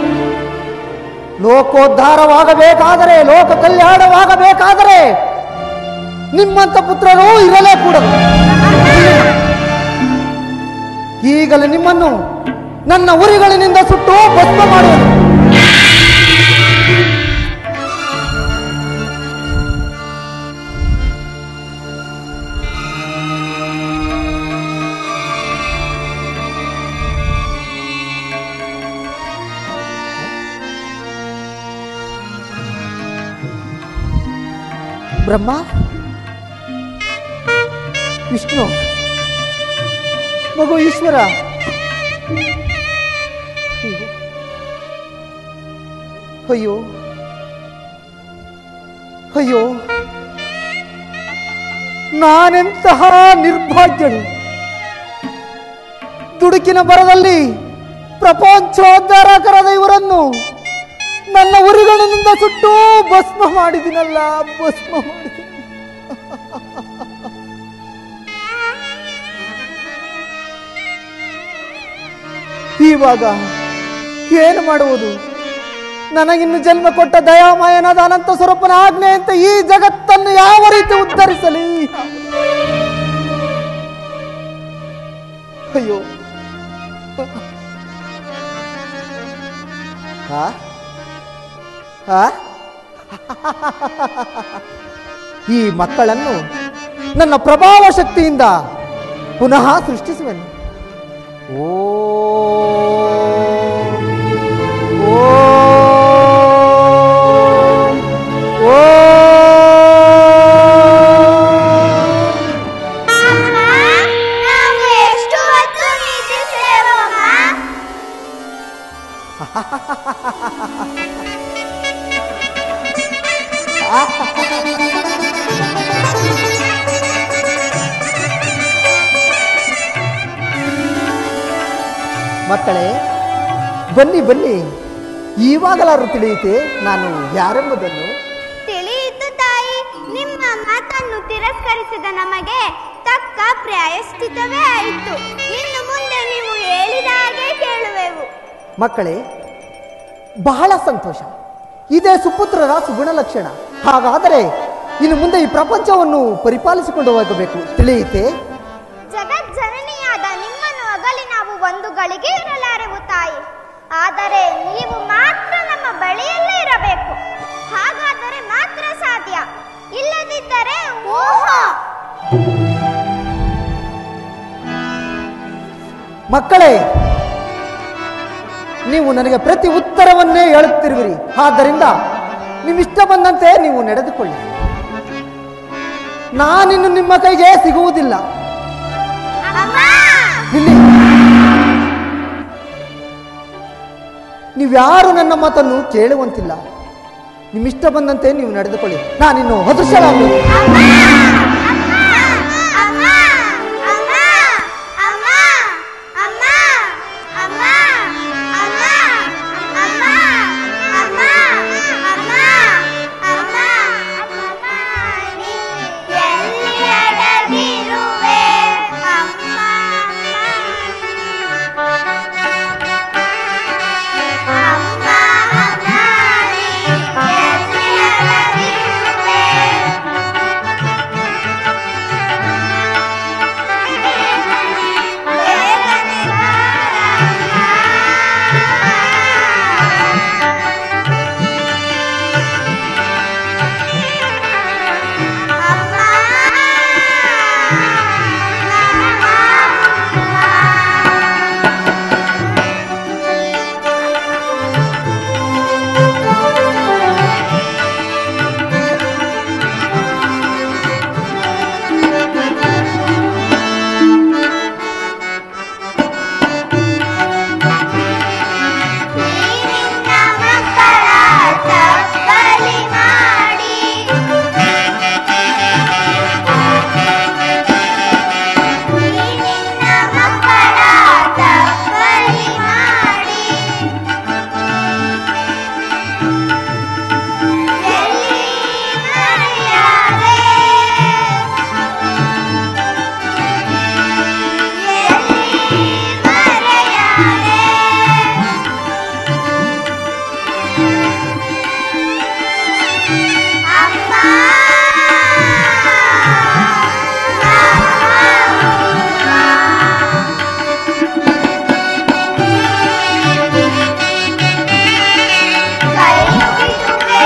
ಲೋಕೋದ್ಧಾರವಾಗಬೇಕಾದರೆ ಲೋಕ ಕಲ್ಯಾಣವಾಗಬೇಕಾದರೆ ನಿಮ್ಮಂತ ಪುತ್ರರು ಇರಲೇ ಕೂಡದು ಈಗಲೇ ನಿಮ್ಮನ್ನು ನನ್ನ ಉರಿಗಳಿನಿಂದ ಸುಟ್ಟು ಭಸ್ಮ ಮಾಡುವುದು ಬ್ರಹ್ಮ ವಿಷ್ಣು ಮಗು ಈಶ್ವರ ಅಯ್ಯೋ ಅಯ್ಯೋ ನಾನೆಂತಹ ನಿರ್ಭಾಗ್ಯಳು ದುಡುಕಿನ ಬರದಲ್ಲಿ ಪ್ರಪಂಚೋದ್ಧಾರಕರಾದ ಇವರನ್ನು ನನ್ನ ಉರಿಗಳಿನಿಂದ ಸುಟ್ಟು ಭಸ್ಮ ಮಾಡಿದಿನಲ್ಲ ಭಸ್ಮ ಮಾಡಿದಿನ ಇವಾಗ ಏನು ಮಾಡುವುದು ನನಗಿನ್ನು ಜನ್ಮ ಕೊಟ್ಟ ದಯಾಮಯನಾದ ಅನಂತ ಸ್ವರೂಪನ ಆಜ್ಞೆ ಅಂತ ಈ ಜಗತ್ತನ್ನು ಯಾವ ರೀತಿ ಉದ್ಧರಿಸಲಿ ಅಯ್ಯೋ ಹಾ ಹಾ ಈ ಮಕ್ಕಳನ್ನು ನನ್ನ ಪ್ರಭಾವ ಶಕ್ತಿಯಿಂದ ಪುನಃ ಸೃಷ್ಟಿಸುವೆನು ಓ ಓ ಓ ಅಮ್ಮ, ನಾವು ಎಷ್ಟು ಹೊತ್ತು ನಿದ್ರಿಸೇವಮ್ಮ? ಮಕ್ಕಳೇ ಬನ್ನಿ ಬನ್ನಿ ಇವಾಗಲಾರು ತಿಳಿಯುತ್ತೆ ನಾನು ಯಾರೆಂಬುದನ್ನು ತಿಳಿಯಿತು ತಾಯಿ ನಿಮ್ಮ ಮಾತನ್ನು ತಿರಸ್ಕರಿಸಿದ ನಮಗೆ ತಕ್ಕ ತಕ್ಕ ಪ್ರಾಯಶ್ಚಿತವೇ ಆಯಿತು ಇನ್ನು ಮುಂದೆ ನೀವು ಹೇಳಿದ ಹಾಗೆ ಕೇಳುವೆವು ಮಕ್ಕಳೇ ಬಹಳ ಸಂತೋಷ ಇದೇ ಸುಪುತ್ರರ ಸುಗುಣ ಲಕ್ಷಣ ಹಾಗಾದರೆ ಇನ್ನು ಮುಂದೆ ಈ ಪ್ರಪಂಚವನ್ನು ಪರಿಪಾಲಿಸಿಕೊಂಡು ಹೋಗಬೇಕು ತಿಳಿಯಿತೆ ಜಗಜ್ಜನನಿಯಾದ ನಿಮ್ಮನ್ನು ಅಗಲಿ ನಾವು ಒಂದು ಗಳಿಗೆ ಇರಲಾರೆವು ತಾಯಿ ಆದರೆ ನೀವು ಮಾತ್ರ ನಮ್ಮ ಬಳಿಯಲ್ಲೇ ಇರಬೇಕು ಹಾಗಾದರೆ ಮಾತ್ರ ಸಾಧ್ಯ ಇಲ್ಲದಿದ್ದರೆ ಓಹೋ ಮಕ್ಕಳೇ ನೀವು ನನಗೆ ಪ್ರತಿ ಉತ್ತರವನ್ನೇ ಹೇಳುತ್ತಿರುವಿರಿ ಆದ್ದರಿಂದ ನಿಮ್ಮಿಷ್ಟ ಬಂದಂತೆ ನೀವು ನಡೆದುಕೊಳ್ಳಿ ನಾನಿನ್ನು ನಿಮ್ಮ ಕೈಗೆ ಸಿಗುವುದಿಲ್ಲ ಅಮ್ಮ ಇಲ್ಲಿ ನೀವ್ಯಾರು ನನ್ನ ಮಾತನ್ನು ಕೇಳುವಂತಿಲ್ಲ ನಿಮ್ಮಿಷ್ಟ ಬಂದಂತೆ ನೀವು ನಡೆದುಕೊಳ್ಳಿ ನಾನಿನ್ನು ಅದೃಶ್ಯವಾಗಬೇಕು ಅಮ್ಮ ಅಮ್ಮ ಅಮ್ಮ ಅಮ್ಮ ಅಮ್ಮ ಅಮ್ಮ ಅಮ್ಮ ಅಮ್ಮ ಅಮ್ಮ ಅಮ್ಮ ಅಮ್ಮ ಅಮ್ಮ ನೀ ಎಲ್ಲಿ ಅಡಗಿರುವೆ ಅಮ್ಮ ಅಮ್ಮ ಅಮ್ಮ ನೀ ಎಲ್ಲಿ ಅಡಗಿರುವೆ ನಿನ್ನ ಮಕ್ಕಳ ತಪ್ಪಲಿ ಮಾಡಿ ನಿನ್ನ ಮಕ್ಕಳ ತಪ್ಪಲಿ ಮಾಡಿ ಎಲ್ಲಿ ಮರೆಯಾದೆ ಎಲ್ಲಿ ಮರೆಯಾದೆ ಅಮ್ಮ ಕೈ ಮುಗಿದುವೆ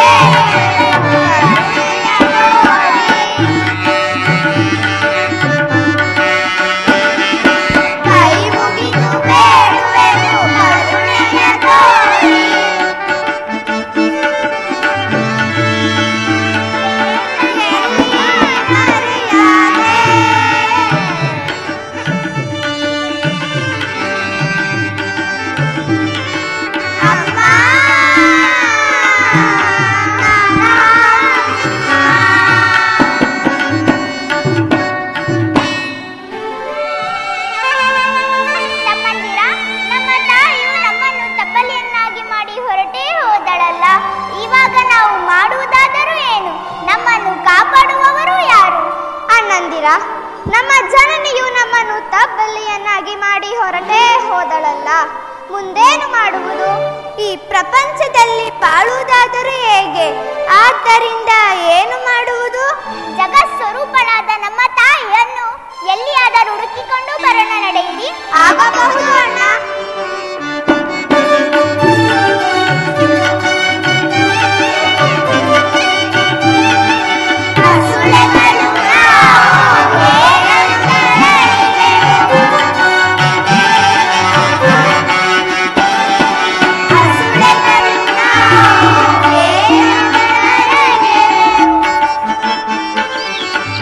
ಕೈ ಮುಗಿದು ಬೇಡುವೆನು ಕರುಣೆಯ ತೋರಿ ತಮ್ಮಂದಿರ ನಮ್ಮ ತಾಯಿಯು ನಮ್ಮನ್ನು ತಬ್ಬಲಿಯನ್ನಾಗಿ ಮಾಡಿ ಹೊರಟೇ ಹೋದಳಲ್ಲ ಇವಾಗ ನಾವು ಮಾಡುವುದಾದರೂ ಏನು ನಮ್ಮನ್ನು ಕಾಪಾಡುವವರು ಯಾರು ಅಣ್ಣಂದಿರ ನಮ್ಮ ಜನನಿಯು ನಮ್ಮನ್ನು ತಬ್ಬಲಿಯನ್ನಾಗಿ ಮಾಡಿ ಹೊರಟೇ ಹೋದಳಲ್ಲ ಮುಂದೇನು ಮಾಡುವುದು ಈ ಪ್ರಪಂಚದಲ್ಲಿ ಬಾಳುವುದಾದರೂ ಹೇಗೆ ಆದ್ದರಿಂದ ಏನು ಮಾಡುವುದು ಜಗಸ್ವರೂಪಳಾದ ನಮ್ಮ ತಾಯಿಯನ್ನು ಎಲ್ಲಿಯಾದರೂ ಹುಡುಕಿಕೊಂಡು ಬರೋಣ ನಡೆಯಿರಿ ಆಗಬಹುದು ಅಣ್ಣ ಹಸುಳೆಗಳು ನಾವು ಹಸುಳೆಗಳು ನಾವು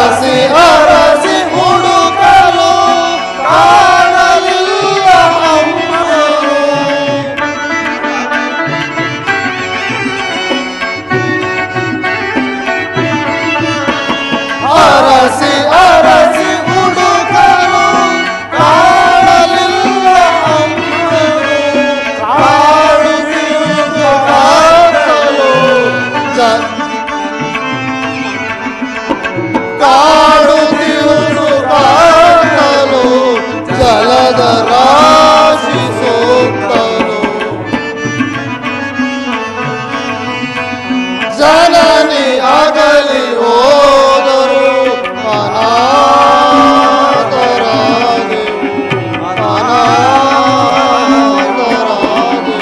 ಅರಸಿ ಅರಸಿ ಹುಡುಕಲು ಕಾಣಲಿಲ್ಲ ಅಮ್ಮನು ಅರಸಿ ಅರಸಿ ಹುಡುಕಲು ಕಾಣಲಿಲ್ಲ ಅಮ್ಮನು ಕಾಡುತ್ತಿರುವುದು ಕಾಣಲು ಜ ಕಾಡುತ್ತಿರುವುದು ಕಾಣಲು ಜಲದ ರಾಶಿ ಸೋತನು ಜನನಿ ಆಗಲಿ ಹೋದರು ಅನಾಥರಾಗಿ ಅನಾಥರಾಗಿ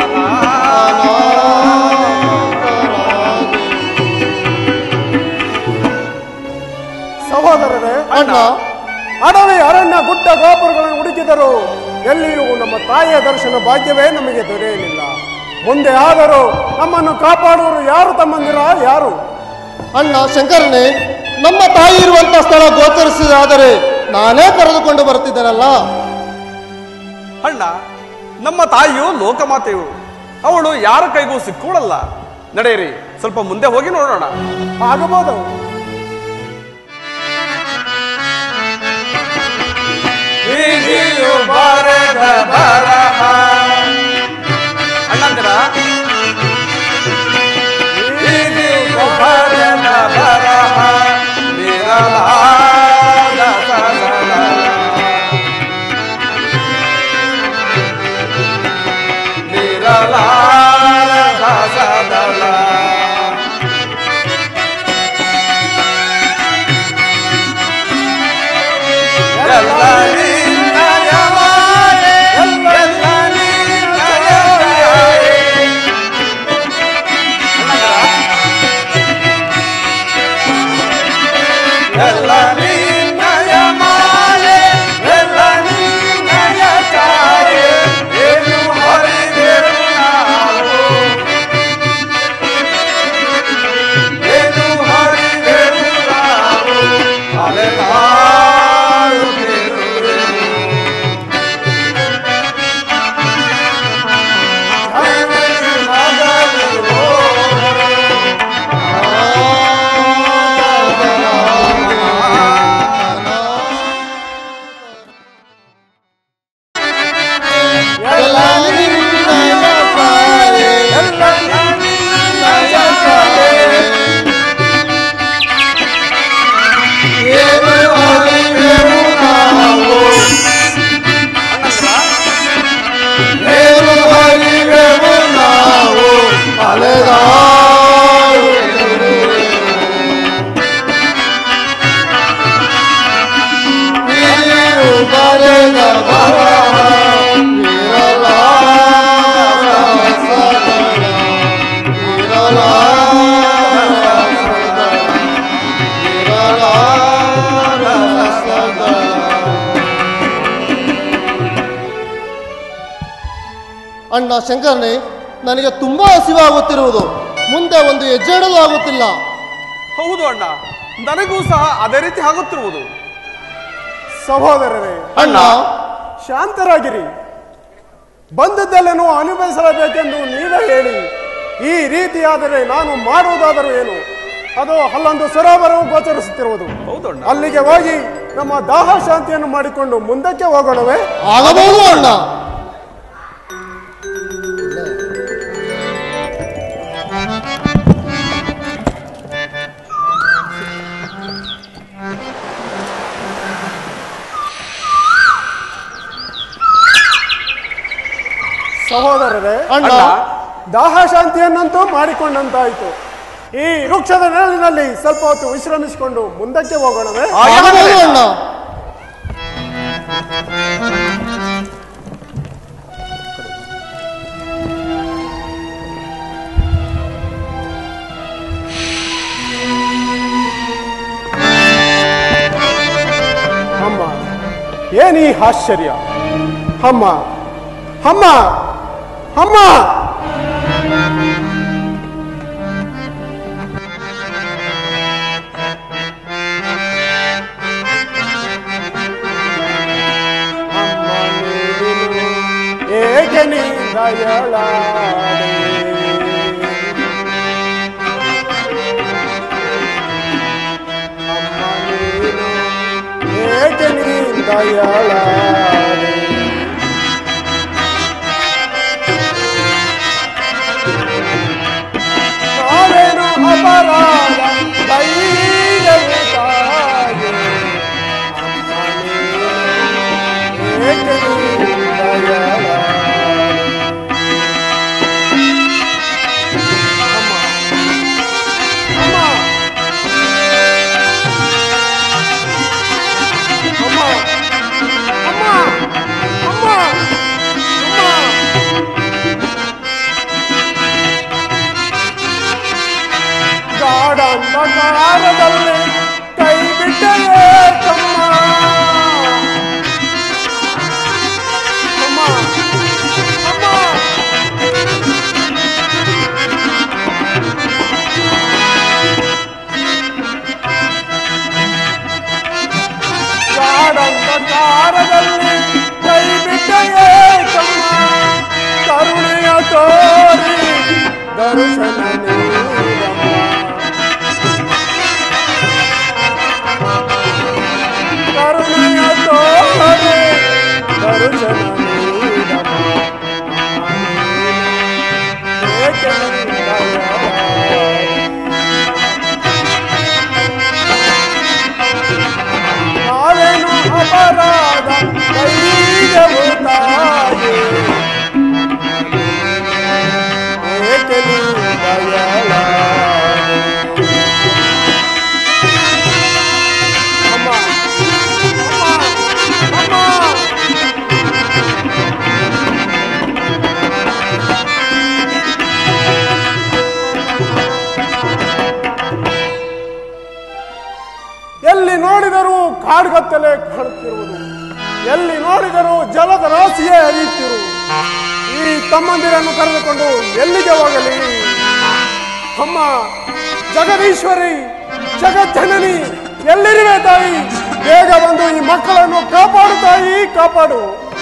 ಅನಾಥರಾಗಿ ಸಹೋದರರೇ ಅಣ್ಣ ಅಡವಿ ಅರಣ್ಯ ಗುಡ್ಡ ಗೋಪುರಗಳನ್ನು ಹುಡುಕಿದರು ಎಲ್ಲಿಯೂ ನಮ್ಮ ತಾಯಿಯ ದರ್ಶನ ಭಾಗ್ಯವೇ ನಮಗೆ ದೊರೆಯಲಿಲ್ಲ ಮುಂದೆ ಆದರೂ ನಮ್ಮನ್ನು ಕಾಪಾಡುವರು ಯಾರು ತಮ್ಮಂದಿರ ಯಾರು ಅಣ್ಣ ಶಂಕರನೇ ನಮ್ಮ ತಾಯಿ ಇರುವಂತ ಸ್ಥಳ ಗೋಚರಿಸಿದಾದರೆ ನಾನೇ ಕರೆದುಕೊಂಡು ಬರ್ತಿದ್ದೇನಲ್ಲ ಅಣ್ಣ ನಮ್ಮ ತಾಯಿಯು ಲೋಕಮಾತೆಯು ಅವಳು ಯಾರ ಕೈಗೂ ಸಿಕ್ಕೂಳಲ್ಲ ನಡೆಯಿರಿ ಸ್ವಲ್ಪ ಮುಂದೆ ಹೋಗಿ ನೋಡೋಣ ಆಗಬಹುದು ಅಣ್ಣಂದಿರ ಅಣ್ಣ ಶಂಕರನೇ ನನಗೆ ತುಂಬಾ ಹಸಿವಾಗುತ್ತಿರುವುದು ಮುಂದೆ ಒಂದು ಹೆಜ್ಜೆ ಇಡಲು ಆಗುತ್ತಿಲ್ಲ ಹೌದು ಅಣ್ಣ ನನಗೂ ಸಹ ಅದೇ ರೀತಿ ಆಗುತ್ತಿರುವುದು ಸಹೋದರರೇ ಅಣ್ಣ ಶಾಂತರಾಗಿರಿ ಬಂದದ್ದೆಲ್ಲನೂ ಅನುಭವಿಸಲೇಬೇಕೆಂದು ನೀವೇ ಹೇಳಿ ಈ ರೀತಿಯಾದರೆ ನಾನು ಮಾಡುವುದಾದರೂ ಏನು ಅದು ಅಲ್ಲೊಂದು ಸರೋವರವು ಗೋಚರಿಸುತ್ತಿರುವುದು ಹೌದು ಅಣ್ಣ ಅಲ್ಲಿಗೆ ಹೋಗಿ ನಮ್ಮ ದಾಹ ಶಾಂತಿಯನ್ನು ಮಾಡಿಕೊಂಡು ಮುಂದಕ್ಕೆ ಹೋಗೋಣವೇ ಆಗಬಹುದು ಅಣ್ಣ ಸಹೋದರರೇ ಅಣ್ಣ ಅಣ್ಣ ದಾಹ ಶಾಂತಿಯನ್ನಂತೂ ಮಾಡಿಕೊಂಡಂತಾಯಿತು ಈ ವೃಕ್ಷದ ನೆರಳಿನಲ್ಲಿ ಸ್ವಲ್ಪ ಹೊತ್ತು ವಿಶ್ರಮಿಸಿಕೊಂಡು ಮುಂದಕ್ಕೆ ಹೋಗೋಣವೇ ಆಗಬಹುದು ಅಣ್ಣ ಅಮ್ಮ ಏನೀ ಆಶ್ಚರ್ಯ ಅಮ್ಮ ಅಮ್ಮ ಅಮ್ಮ ದಯಳಾದೆ ಅಮ್ಮ ನೀನು ಏಕೆ ನೀ ದಯಳಾದೆ ನಾವೇನು ಅಪರಾಧ ಧೈರ್ಯವೇ ತಾಯೇ ಅಮ್ಮ ನೀನು ಏಕೆ ನೀ ದಯಳಾದೆ ಅಮ್ಮ ಅಮ್ಮ ಅಮ್ಮ ಅಮ್ಮ ಅಮ್ಮ ಅಮ್ಮ ಗಾಢಂಧಕಾರದಲ್ಲಿ ಕೈ ಬಿಟ್ಟರೆ ತಮ್ಮ ಅಮ್ಮ ಅಮ್ಮ ಗಾಢಂಧಕಾರದಲ್ಲಿ ಕೈ ಬಿಟ್ಟರೆ ತಮ್ಮ ಕರುಣೆಯ ತೋರಿ ದರ್ಶನ ನೀಡಮ್ಮ ಕರುಣೆಯ ತೋರೆ ದರ್ಶನ ನೀಡಮ್ಮ ಏಕೆ ದಯಾ ನಾವೇನು ಅಪರಾಧ ಕೈಗೆವು ತಾಯೇ ಏಕೆ ನೀ ದಯಳಾದೆ? ಅಮ್ಮ ಅಮ್ಮ ಅಮ್ಮ ಎಲ್ಲಿ ನೋಡಿದರೂ ಕಾಡ್ಗತ್ತಲೆ ಕಾಣುತ್ತಿರುವುದು ಎಲ್ಲಿ ನೋಡಿದರೂ ಜಲದ ರಾಶಿಯೇ ಹರಿಯುತ್ತಿರುವುದು ಈ ತಮ್ಮಂದಿರನ್ನು ಕರೆದುಕೊಂಡು ಎಲ್ಲಿಗೆ ಹೋಗಲಿ ಅಮ್ಮ ಜಗದೀಶ್ವರಿ ಜಗಜ್ಜನನಿ ಎಲ್ಲಿರುವೆ ತಾಯಿ ಬೇಗ ಬಂದು ಈ ಮಕ್ಕಳನ್ನು ಕಾಪಾಡು ತಾಯಿ ಕಾಪಾಡು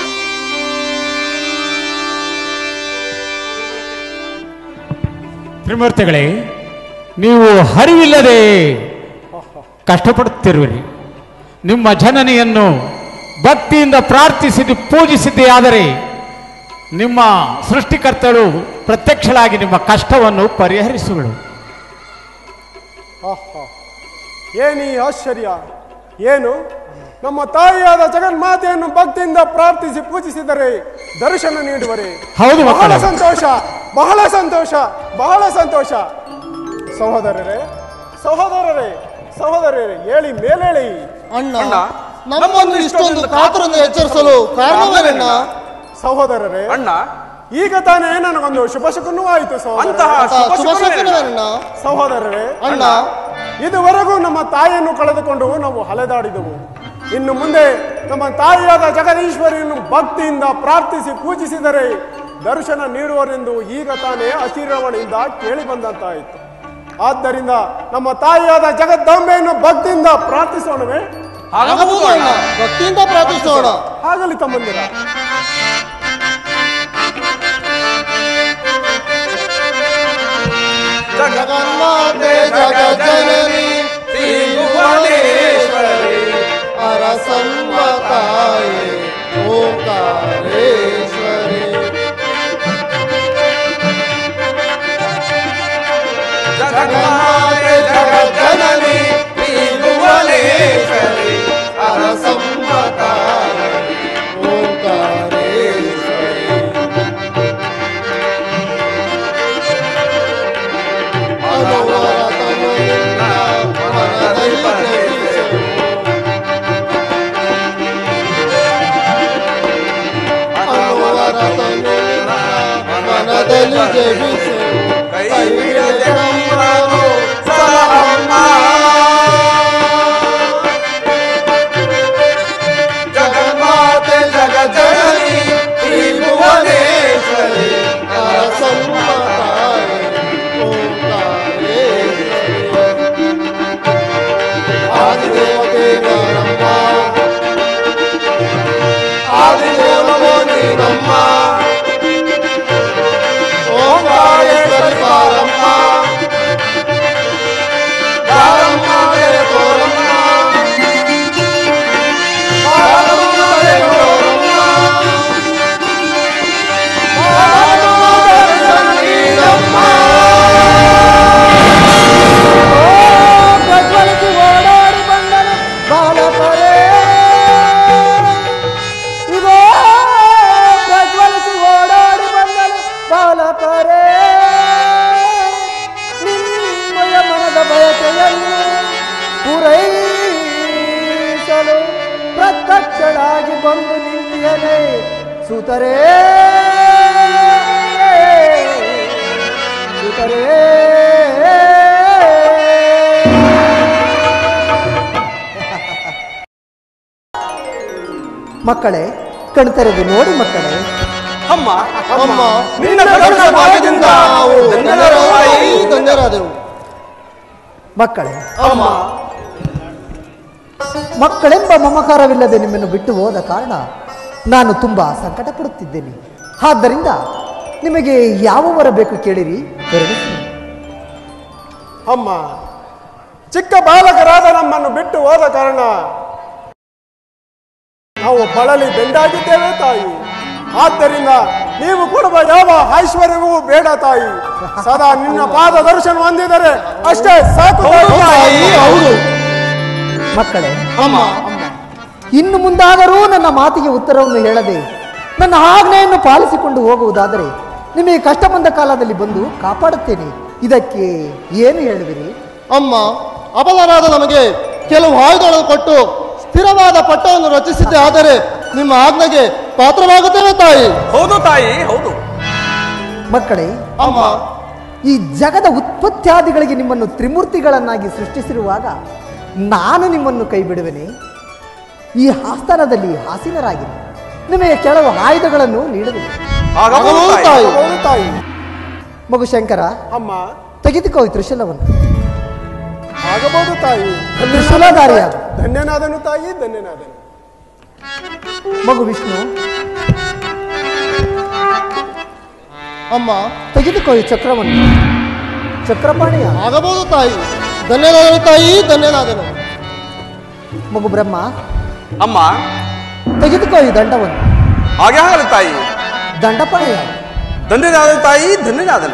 ತ್ರಿಮೂರ್ತಿಗಳೇ ನೀವು ಹರಿವಿಲ್ಲದೆ ಕಷ್ಟಪಡುತ್ತಿರುವಿರಿ ನಿಮ್ಮ ಜನನಿಯನ್ನು ಭಕ್ತಿಯಿಂದ ಪ್ರಾರ್ಥಿಸಿದ್ದು ಪೂಜಿಸಿದ್ದೇ ಆದರೆ ನಿಮ್ಮ ಸೃಷ್ಟಿಕರ್ತಳು ಪ್ರತ್ಯಕ್ಷಳಾಗಿ ನಿಮ್ಮ ಕಷ್ಟವನ್ನು ಪರಿಹರಿಸುವಳು ಆಹಾ ಏನೀ ಆಶ್ಚರ್ಯ ಏನು ನಮ್ಮ ತಾಯಿಯಾದ ಜಗನ್ಮಾತೆಯನ್ನು ಭಕ್ತಿಯಿಂದ ಪ್ರಾರ್ಥಿಸಿ ಪೂಜಿಸಿದರೆ ದರ್ಶನ ನೀಡುವರೆ ಹೌದು ಬಹಳ ಮಕ್ಕಳೇ. ಸಂತೋಷ ಬಹಳ ಸಂತೋಷ ಬಹಳ ಸಂತೋಷ ಸಹೋದರರೇ ಸಹೋದರರೇ ಸಹೋದರರೇ ಹೇಳಿ ಮೇಲೇಳಿ ಅಣ್ಣ ಅಣ್ಣ, ನಮ್ಮನ್ನು ಇಷ್ಟೊಂದು ಕಾತರನ್ನು ಎಚ್ಚರಿಸಲು ಕಾರಣವೇನಣ್ಣ ಸಹೋದರರೇ ಅಣ್ಣ ಈಗ ತಾನೇ ನನಗೊಂದು ಶುಭ ಶಕುನೂ ಆಯಿತು ಸಹೋದರ ಅಂತಹ ಅಂತ ಶುಭ ಶುಭ ಶಕುನವೇನಣ್ಣ? ಶಕುನವೇನಣ್ಣ ಸಹೋದರರೇ ಅಣ್ಣ ಇದುವರೆಗೂ ನಮ್ಮ ತಾಯಿಯನ್ನು ಕಳೆದುಕೊಂಡು ನಾವು ಅಲೆದಾಡಿದೆವು ಇನ್ನು ಮುಂದೆ ನಮ್ಮ ತಾಯಿಯಾದ ಜಗದೀಶ್ವರಿಯನ್ನು ಭಕ್ತಿಯಿಂದ ಪ್ರಾರ್ಥಿಸಿ ಪೂಜಿಸಿದರೆ ದರ್ಶನ ನೀಡುವರೆಂದು ಈಗ ತಾನೇ ಅತಿರವಣೆಯಿಂದ ಕೇಳಿ ಬಂದಂತಾಯಿತು ಆದ್ದರಿಂದ ನಮ್ಮ ತಾಯಿಯಾದ ಜಗದ್ದಾಂಬೆಯನ್ನು ಭಕ್ತಿಯಿಂದ ಪ್ರಾರ್ಥಿಸೋಣವೇ ಆಗಬಹುದು ಅಣ್ಣ ಅಣ್ಣ ಭಕ್ತಿಯಿಂದ ಪ್ರಾರ್ಥಿಸೋಣ ಆಗಲಿ ತಮ್ಮಂದಿರ ಜಗನ್ಮಾತೆ ಜಗಜ್ಜನನಿ ಶ್ರೀ ಭುವನೇಶ್ವರಿ ಅರಸಂಬ ತಾಯಿ ಓಂಕಾರೇಶ್ವರಿ ಜಗನ್ಮಾತೆ ಜಗಜ್ಜನನಿ ಶ್ರೀ ಭುವನೇಶ್ವರಿ ಅರಸಂಬ ತಾಯಿ ಓಂಕಾರೇಶ್ವರಿ ಅನುವರತನುವಿಲ್ಲ ಮನದಲ್ಲಿ ಜಪಿಸು. ಅನುವರತನುವಿಲ್ಲ ಮನದಲ್ಲಿ ಜಪಿಸು. ಕೈಹಿಡಿದ ನಮ್ಮನು ಸಲಹಮ್ಮ. ಜಗನ್ಮಾತೆ ಜಗಜ್ಜನನಿ ಶ್ರೀ ಭುವನೇಶ್ವರಿ ಅರಸಮ್ಮ ತಾಯಿ ಆದಿದೇವತೆ ನಾನಮ್ಮ ಆದಿದೇವಮೋ ನೀನಮ್ಮ ಸಾಕ್ಷಳಾಗಿ ಬಂದು ನಿಂತಿಯನೆ ಸುತರೇ ಸುತರೇ ಮಕ್ಕಳೇ ಕಣ್ತೆರೆದು ನೋಡಿ ಮಕ್ಕಳೇ ಅಮ್ಮ ಅಮ್ಮ ನಿನ್ನ ಕರುಣ ಭಾಗ್ಯದಿಂದ ನಾವು ಧನ್ಯರಾದೆವು, ಧನ್ಯರಾದೆವು ಮಕ್ಕಳೇ ಅಮ್ಮ ಮಕ್ಕಳೆಂಬ ಮಮಕಾರವಿಲ್ಲದೆ ನಿಮ್ಮನ್ನು ಬಿಟ್ಟು ಹೋದ ಕಾರಣ ನಾನು ತುಂಬಾ ಸಂಕಟ ಪಡುತ್ತಿದ್ದೇನೆ ಆದ್ದರಿಂದ ನಿಮಗೆ ಯಾವ ವರ ಬೇಕು ಕೇಳಿರಿ ದೊರಕಿಸಿ ಅಮ್ಮ ಚಿಕ್ಕ ಬಾಲಕರಾದ ನಮ್ಮನ್ನು ಬಿಟ್ಟು ಹೋದ ಕಾರಣ ನಾವು ಬಳಲಿ ಬೆಂಡಾಗಿದ್ದೇವೆ ತಾಯಿ ಆದ್ದರಿಂದ ನೀವು ಕೊಡುವ ಯಾವ ಐಶ್ವರ್ಯವೂ ಬೇಡ ತಾಯಿ ಸದಾ ನಿನ್ನ ಪಾದ ದರ್ಶನ ಹೊಂದಿದರೆ ಅಷ್ಟೇ ಸಾಕು ತಾಯಿ. ಹೌದು ಮಕ್ಕಳೇ ಅಮ್ಮ ಇನ್ನು ಮುಂದಾದರೂ ನನ್ನ ಮಾತಿಗೆ ಉತ್ತರವನ್ನು ಹೇಳದೆ ನನ್ನ ಆಜ್ಞೆಯನ್ನು ಪಾಲಿಸಿಕೊಂಡು ಹೋಗುವುದಾದರೆ ನಿಮಗೆ ಕಷ್ಟ ಬಂದ ಕಾಲದಲ್ಲಿ ಬಂದು ಕಾಪಾಡುತ್ತೇನೆ ಇದಕ್ಕೆ ಏನು ಹೇಳುವಿರಿ ಅಮ್ಮ ಅಬಲರಾದ ನಮಗೆ ಕೆಲವು ಆಯುಧಗಳನ್ನು ಕೊಟ್ಟು ಸ್ಥಿರವಾದ ಪಟ್ಟವನ್ನು ರಚಿಸಿದ್ದೆ ಆದರೆ ನಿಮ್ಮ ಆಜ್ಞೆಗೆ ಪಾತ್ರವಾಗುತ್ತೇವೆ ತಾಯಿ ಹೌದು ತಾಯಿ ಹೌದು ಮಕ್ಕಳೇ ಅಮ್ಮ ಈ ಜಗದ ಉತ್ಪತ್ತಿಯಾದಿಗಳಿಗೆ ನಿಮ್ಮನ್ನು ತ್ರಿಮೂರ್ತಿಗಳನ್ನಾಗಿ ಸೃಷ್ಟಿಸಿರುವಾಗ ನಾನು ನಿಮ್ಮನ್ನು ಕೈ ಬಿಡುವೆನೆ ಈ ಆಸ್ಥಾನದಲ್ಲಿ ಆಸೀನರಾಗಿರಿ ನಿಮಗೆ ಕೆಲವು ಆಯುಧಗಳನ್ನು ನೀಡುವೆ ಆಗಬಹುದು ಆಗಬಹುದು ತಾಯಿ. ತಾಯಿ. ಹೌದು ತಾಯಿ ಮಗು ಶಂಕರ ಅಮ್ಮ ತೆಗೆದುಕೋ ಈ ತ್ರಿಶೂಲವನ್ನು ಆಗಬಹುದು ತಾಯಿ ತ್ರಿಶೂಲಧಾರಿಯಾಗು ಧನ್ಯನಾದನು ತಾಯಿ ಧನ್ಯನಾದನು ಮಗು ವಿಷ್ಣು ಅಮ್ಮ ತೆಗೆದುಕೋ ಈ ಚಕ್ರವನ್ನು ಚಕ್ರಪಾಣಿಯ ಆಗಬಹುದು ತಾಯಿ ಧನ್ಯನಾದನು ತಾಯಿ ಧನ್ಯನಾದನು ಮಗು ಬ್ರಹ್ಮ ಅಮ್ಮ ತೆಗೆದುಕೋ ಈ ದಂಡವನ್ನು ಹಾಗೆ ಆಗಲಿ ತಾಯಿ ದಂಡಪಾಣಿಯ ಧನ್ಯನಾದ ತಾಯಿ ಧನ್ಯನಾದನು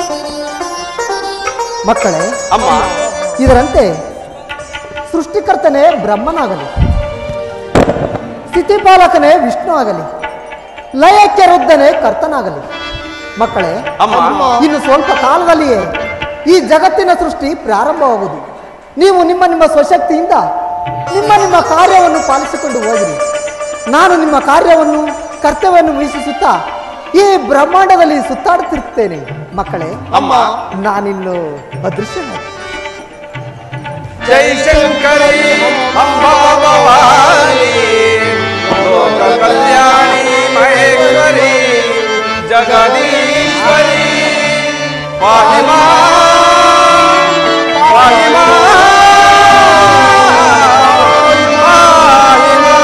ಮಕ್ಕಳೇ ಅಮ್ಮ ಇದರಂತೆ ಸೃಷ್ಟಿಕರ್ತನೇ ಬ್ರಹ್ಮನಾಗಲಿ ಸ್ಥಿತಿಪಾಲಕನೇ ವಿಷ್ಣು ಆಗಲಿ ಲಯಕ್ಕೆ ರುದ್ಧನೇ ಕರ್ತನಾಗಲಿ ಮಕ್ಕಳೇ ಅಮ್ಮ ಇನ್ನು ಸ್ವಲ್ಪ ಕಾಲದಲ್ಲಿಯೇ ಈ ಜಗತ್ತಿನ ಸೃಷ್ಟಿ ಪ್ರಾರಂಭವಾಗುವುದು ನೀವು ನಿಮ್ಮ ನಿಮ್ಮ ಸ್ವಶಕ್ತಿಯಿಂದ ನಿಮ್ಮ ನಿಮ್ಮ ಕಾರ್ಯವನ್ನು ಪಾಲಿಸಿಕೊಂಡು ಹೋಗಿರಿ ನಾನು ನಿಮ್ಮ ಕಾರ್ಯವನ್ನು ಕರ್ತವ್ಯವನ್ನು ವೀಕ್ಷಿಸುತ್ತಾ ಈ ಬ್ರಹ್ಮಾಂಡದಲ್ಲಿ ಸುತ್ತಾಡುತ್ತಿರುತ್ತೇನೆ ಮಕ್ಕಳೇ ಅಮ್ಮ ನಾನಿನ್ನು ಅದೃಶ್ಯ ಜೈ ಶಂಕರಿ ಅಂಬಾ ಭವಾನಿ ಲೋಕ ಕಲ್ಯಾಣಿ ಮಹೇಶ್ವರಿ ಜಗದೀಶ್ವರಿ ಪಾಹಿ ಮಾಂ, ಪಾಹಿ ಮಾಂ, ಪಾಹಿ ಮಾಂ.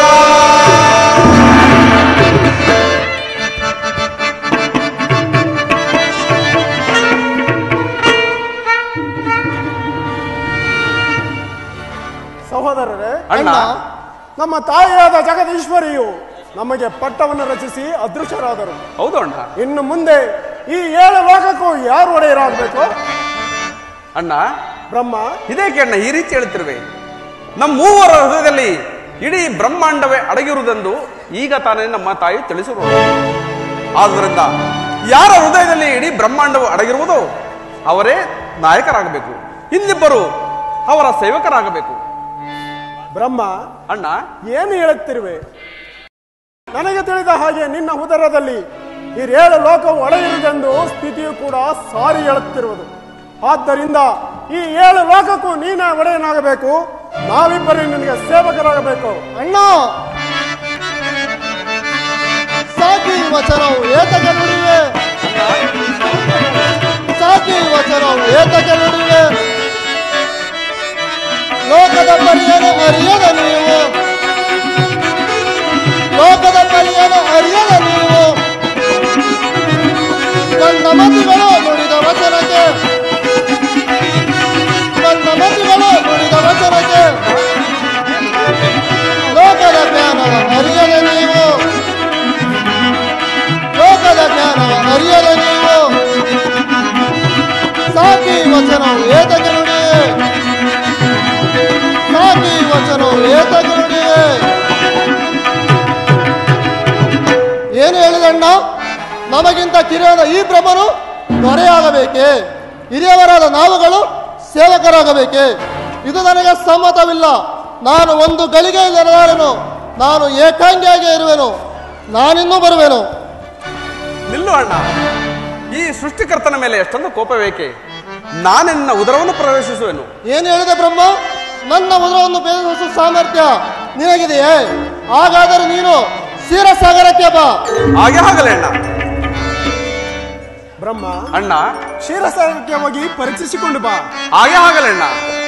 ಸಹೋದರರೇ ಅಣ್ಣ ನಮ್ಮ ತಾಯಿಯಾದ ಜಗದೀಶ್ವರಿಯು ನಮಗೆ ಪಟ್ಟವನ್ನು ರಚಿಸಿ ಅದೃಶ್ಯರಾದರು ಹೌದು ಅಣ್ಣ ಇನ್ನು ಮುಂದೆ ಈ ಏಳು ಲೋಕಕ್ಕೂ ಯಾರು ಒಡೆಯರಾಗಬೇಕು ಅಣ್ಣ ಬ್ರಹ್ಮ ಇದೇಕೆ ಅಣ್ಣ ಈ ರೀತಿ ಹೇಳ್ತಿರುವೆ ನಮ್ಮ ಮೂವರ ಹೃದಯದಲ್ಲಿ ಇಡೀ ಬ್ರಹ್ಮಾಂಡವೇ ಅಡಗಿರುವುದೆಂದು ಈಗ ತಾನೇ ನಮ್ಮ ತಾಯಿ ತಿಳಿಸಿರುವುದು ಆದ್ದರಿಂದ ಯಾರ ಹೃದಯದಲ್ಲಿ ಇಡೀ ಬ್ರಹ್ಮಾಂಡವು ಅಡಗಿರುವುದೋ ಅವರೇ ನಾಯಕರಾಗಬೇಕು ಇನ್ನಿಬ್ಬರು ಅವರ ಸೇವಕರಾಗಬೇಕು ಬ್ರಹ್ಮ ಅಣ್ಣ ಏನು ಹೇಳುತ್ತಿರುವೆ ನನಗೆ ತಿಳಿದ ಹಾಗೆ ನಿನ್ನ ಉದರದಲ್ಲಿ ಈ ಏಳು ಲೋಕವು ಒಳಗಿರುವುದೆಂದು ಸ್ಥಿತಿಯು ಕೂಡ ಸಾರಿ ಹೇಳುತ್ತಿರುವುದು ಆದ್ದರಿಂದ ಈ ಏಳು ಲೋಕಕ್ಕೂ ನೀನೇ ಒಡೆಯನಾಗಬೇಕು ನಾವಿಬ್ಬರು ನಿನಗೆ ಸೇವಕರಾಗಬೇಕು ಅಣ್ಣ ಸಾಕಿ ಈ ವಚನವು ಏತಕ್ಕೆ ನುಡಿವೆ ಸಾಕಿ ಈ ವಚನವು ಏತಕ್ಕೆ ನುಡಿವೆ ಲೋಕದ ಪರಿಯನ್ನು ಅರಿಯದ ನೀವು ಲೋಕದ ಪರಿಯನ್ನು ಅರಿಯದ ನೀವು ನನ್ನ ಮತಿಗಳು ನುಡಿದ ವಚನಕ್ಕೆ ನನ್ನ ಮತಿಗಳು ನುಡಿದ ವಚನಕ್ಕೆ ಲೋಕದ ಜ್ಞಾನವ ಅರಿಯದ ನೀವು ಲೋಕದ ಜ್ಞಾನವ ಅರಿಯದ ನೀವು ಸಾಕಿ ವಚನವು ಏತಕ್ಕೆ ನುಡಿಯೇ ಸಾಕಿ ವಚನವು ಏತಕ್ಕೆ ನುಡಿಯೇ ಏನು ಹೇಳಿದಣ್ಣ ನಮಗಿಂತ ಕಿರಿಯದ ಈ ಬ್ರಹ್ಮನು ದೊರೆಯಾಗಬೇಕೆ ಹಿರಿಯವರಾದ ನಾವುಗಳು ಸೇವಕರಾಗಬೇಕೆ ಇದು ನನಗೆ ಸಮ್ಮತವಿಲ್ಲ ನಾನು ಒಂದು ಗಳಿಗೆ ಇರಲಾರನು ನಾನು ಏಕಾಂಗಿಯಾಗಿ ಇರುವೆನು ನಾನಿನ್ನೂ ಬರುವೆನು ನಿಲ್ಲು ಅಣ್ಣ ಈ ಸೃಷ್ಟಿಕರ್ತನ ಮೇಲೆ ಎಷ್ಟೊಂದು ಕೋಪವೇಕೆ ನಾನೆನ್ನ ಉದರವನ್ನು ಪ್ರವೇಶಿಸುವೆನು ಏನು ಹೇಳಿದೆ ಬ್ರಹ್ಮ ನನ್ನ ಉದರವನ್ನು ಭೇದಿಸುವ ಸಾಮರ್ಥ್ಯ ನಿನಗಿದೆಯೇ ಹಾಗಾದರೆ ನೀನು ಕ್ಷೀರಸಾಗರಕ್ಕೆ ಬಾ ಹಾಗೆ ಆಗಲೇ ಅಣ್ಣ ಬ್ರಹ್ಮ ಅಣ್ಣ ಕ್ಷೀರಸಾಗರಕ್ಕೆ ಹೋಗಿ ಪರೀಕ್ಷಿಸಿಕೊಂಡು ಬಾ ಹಾಗೆ ಆಗಲೇ ಅಣ್ಣ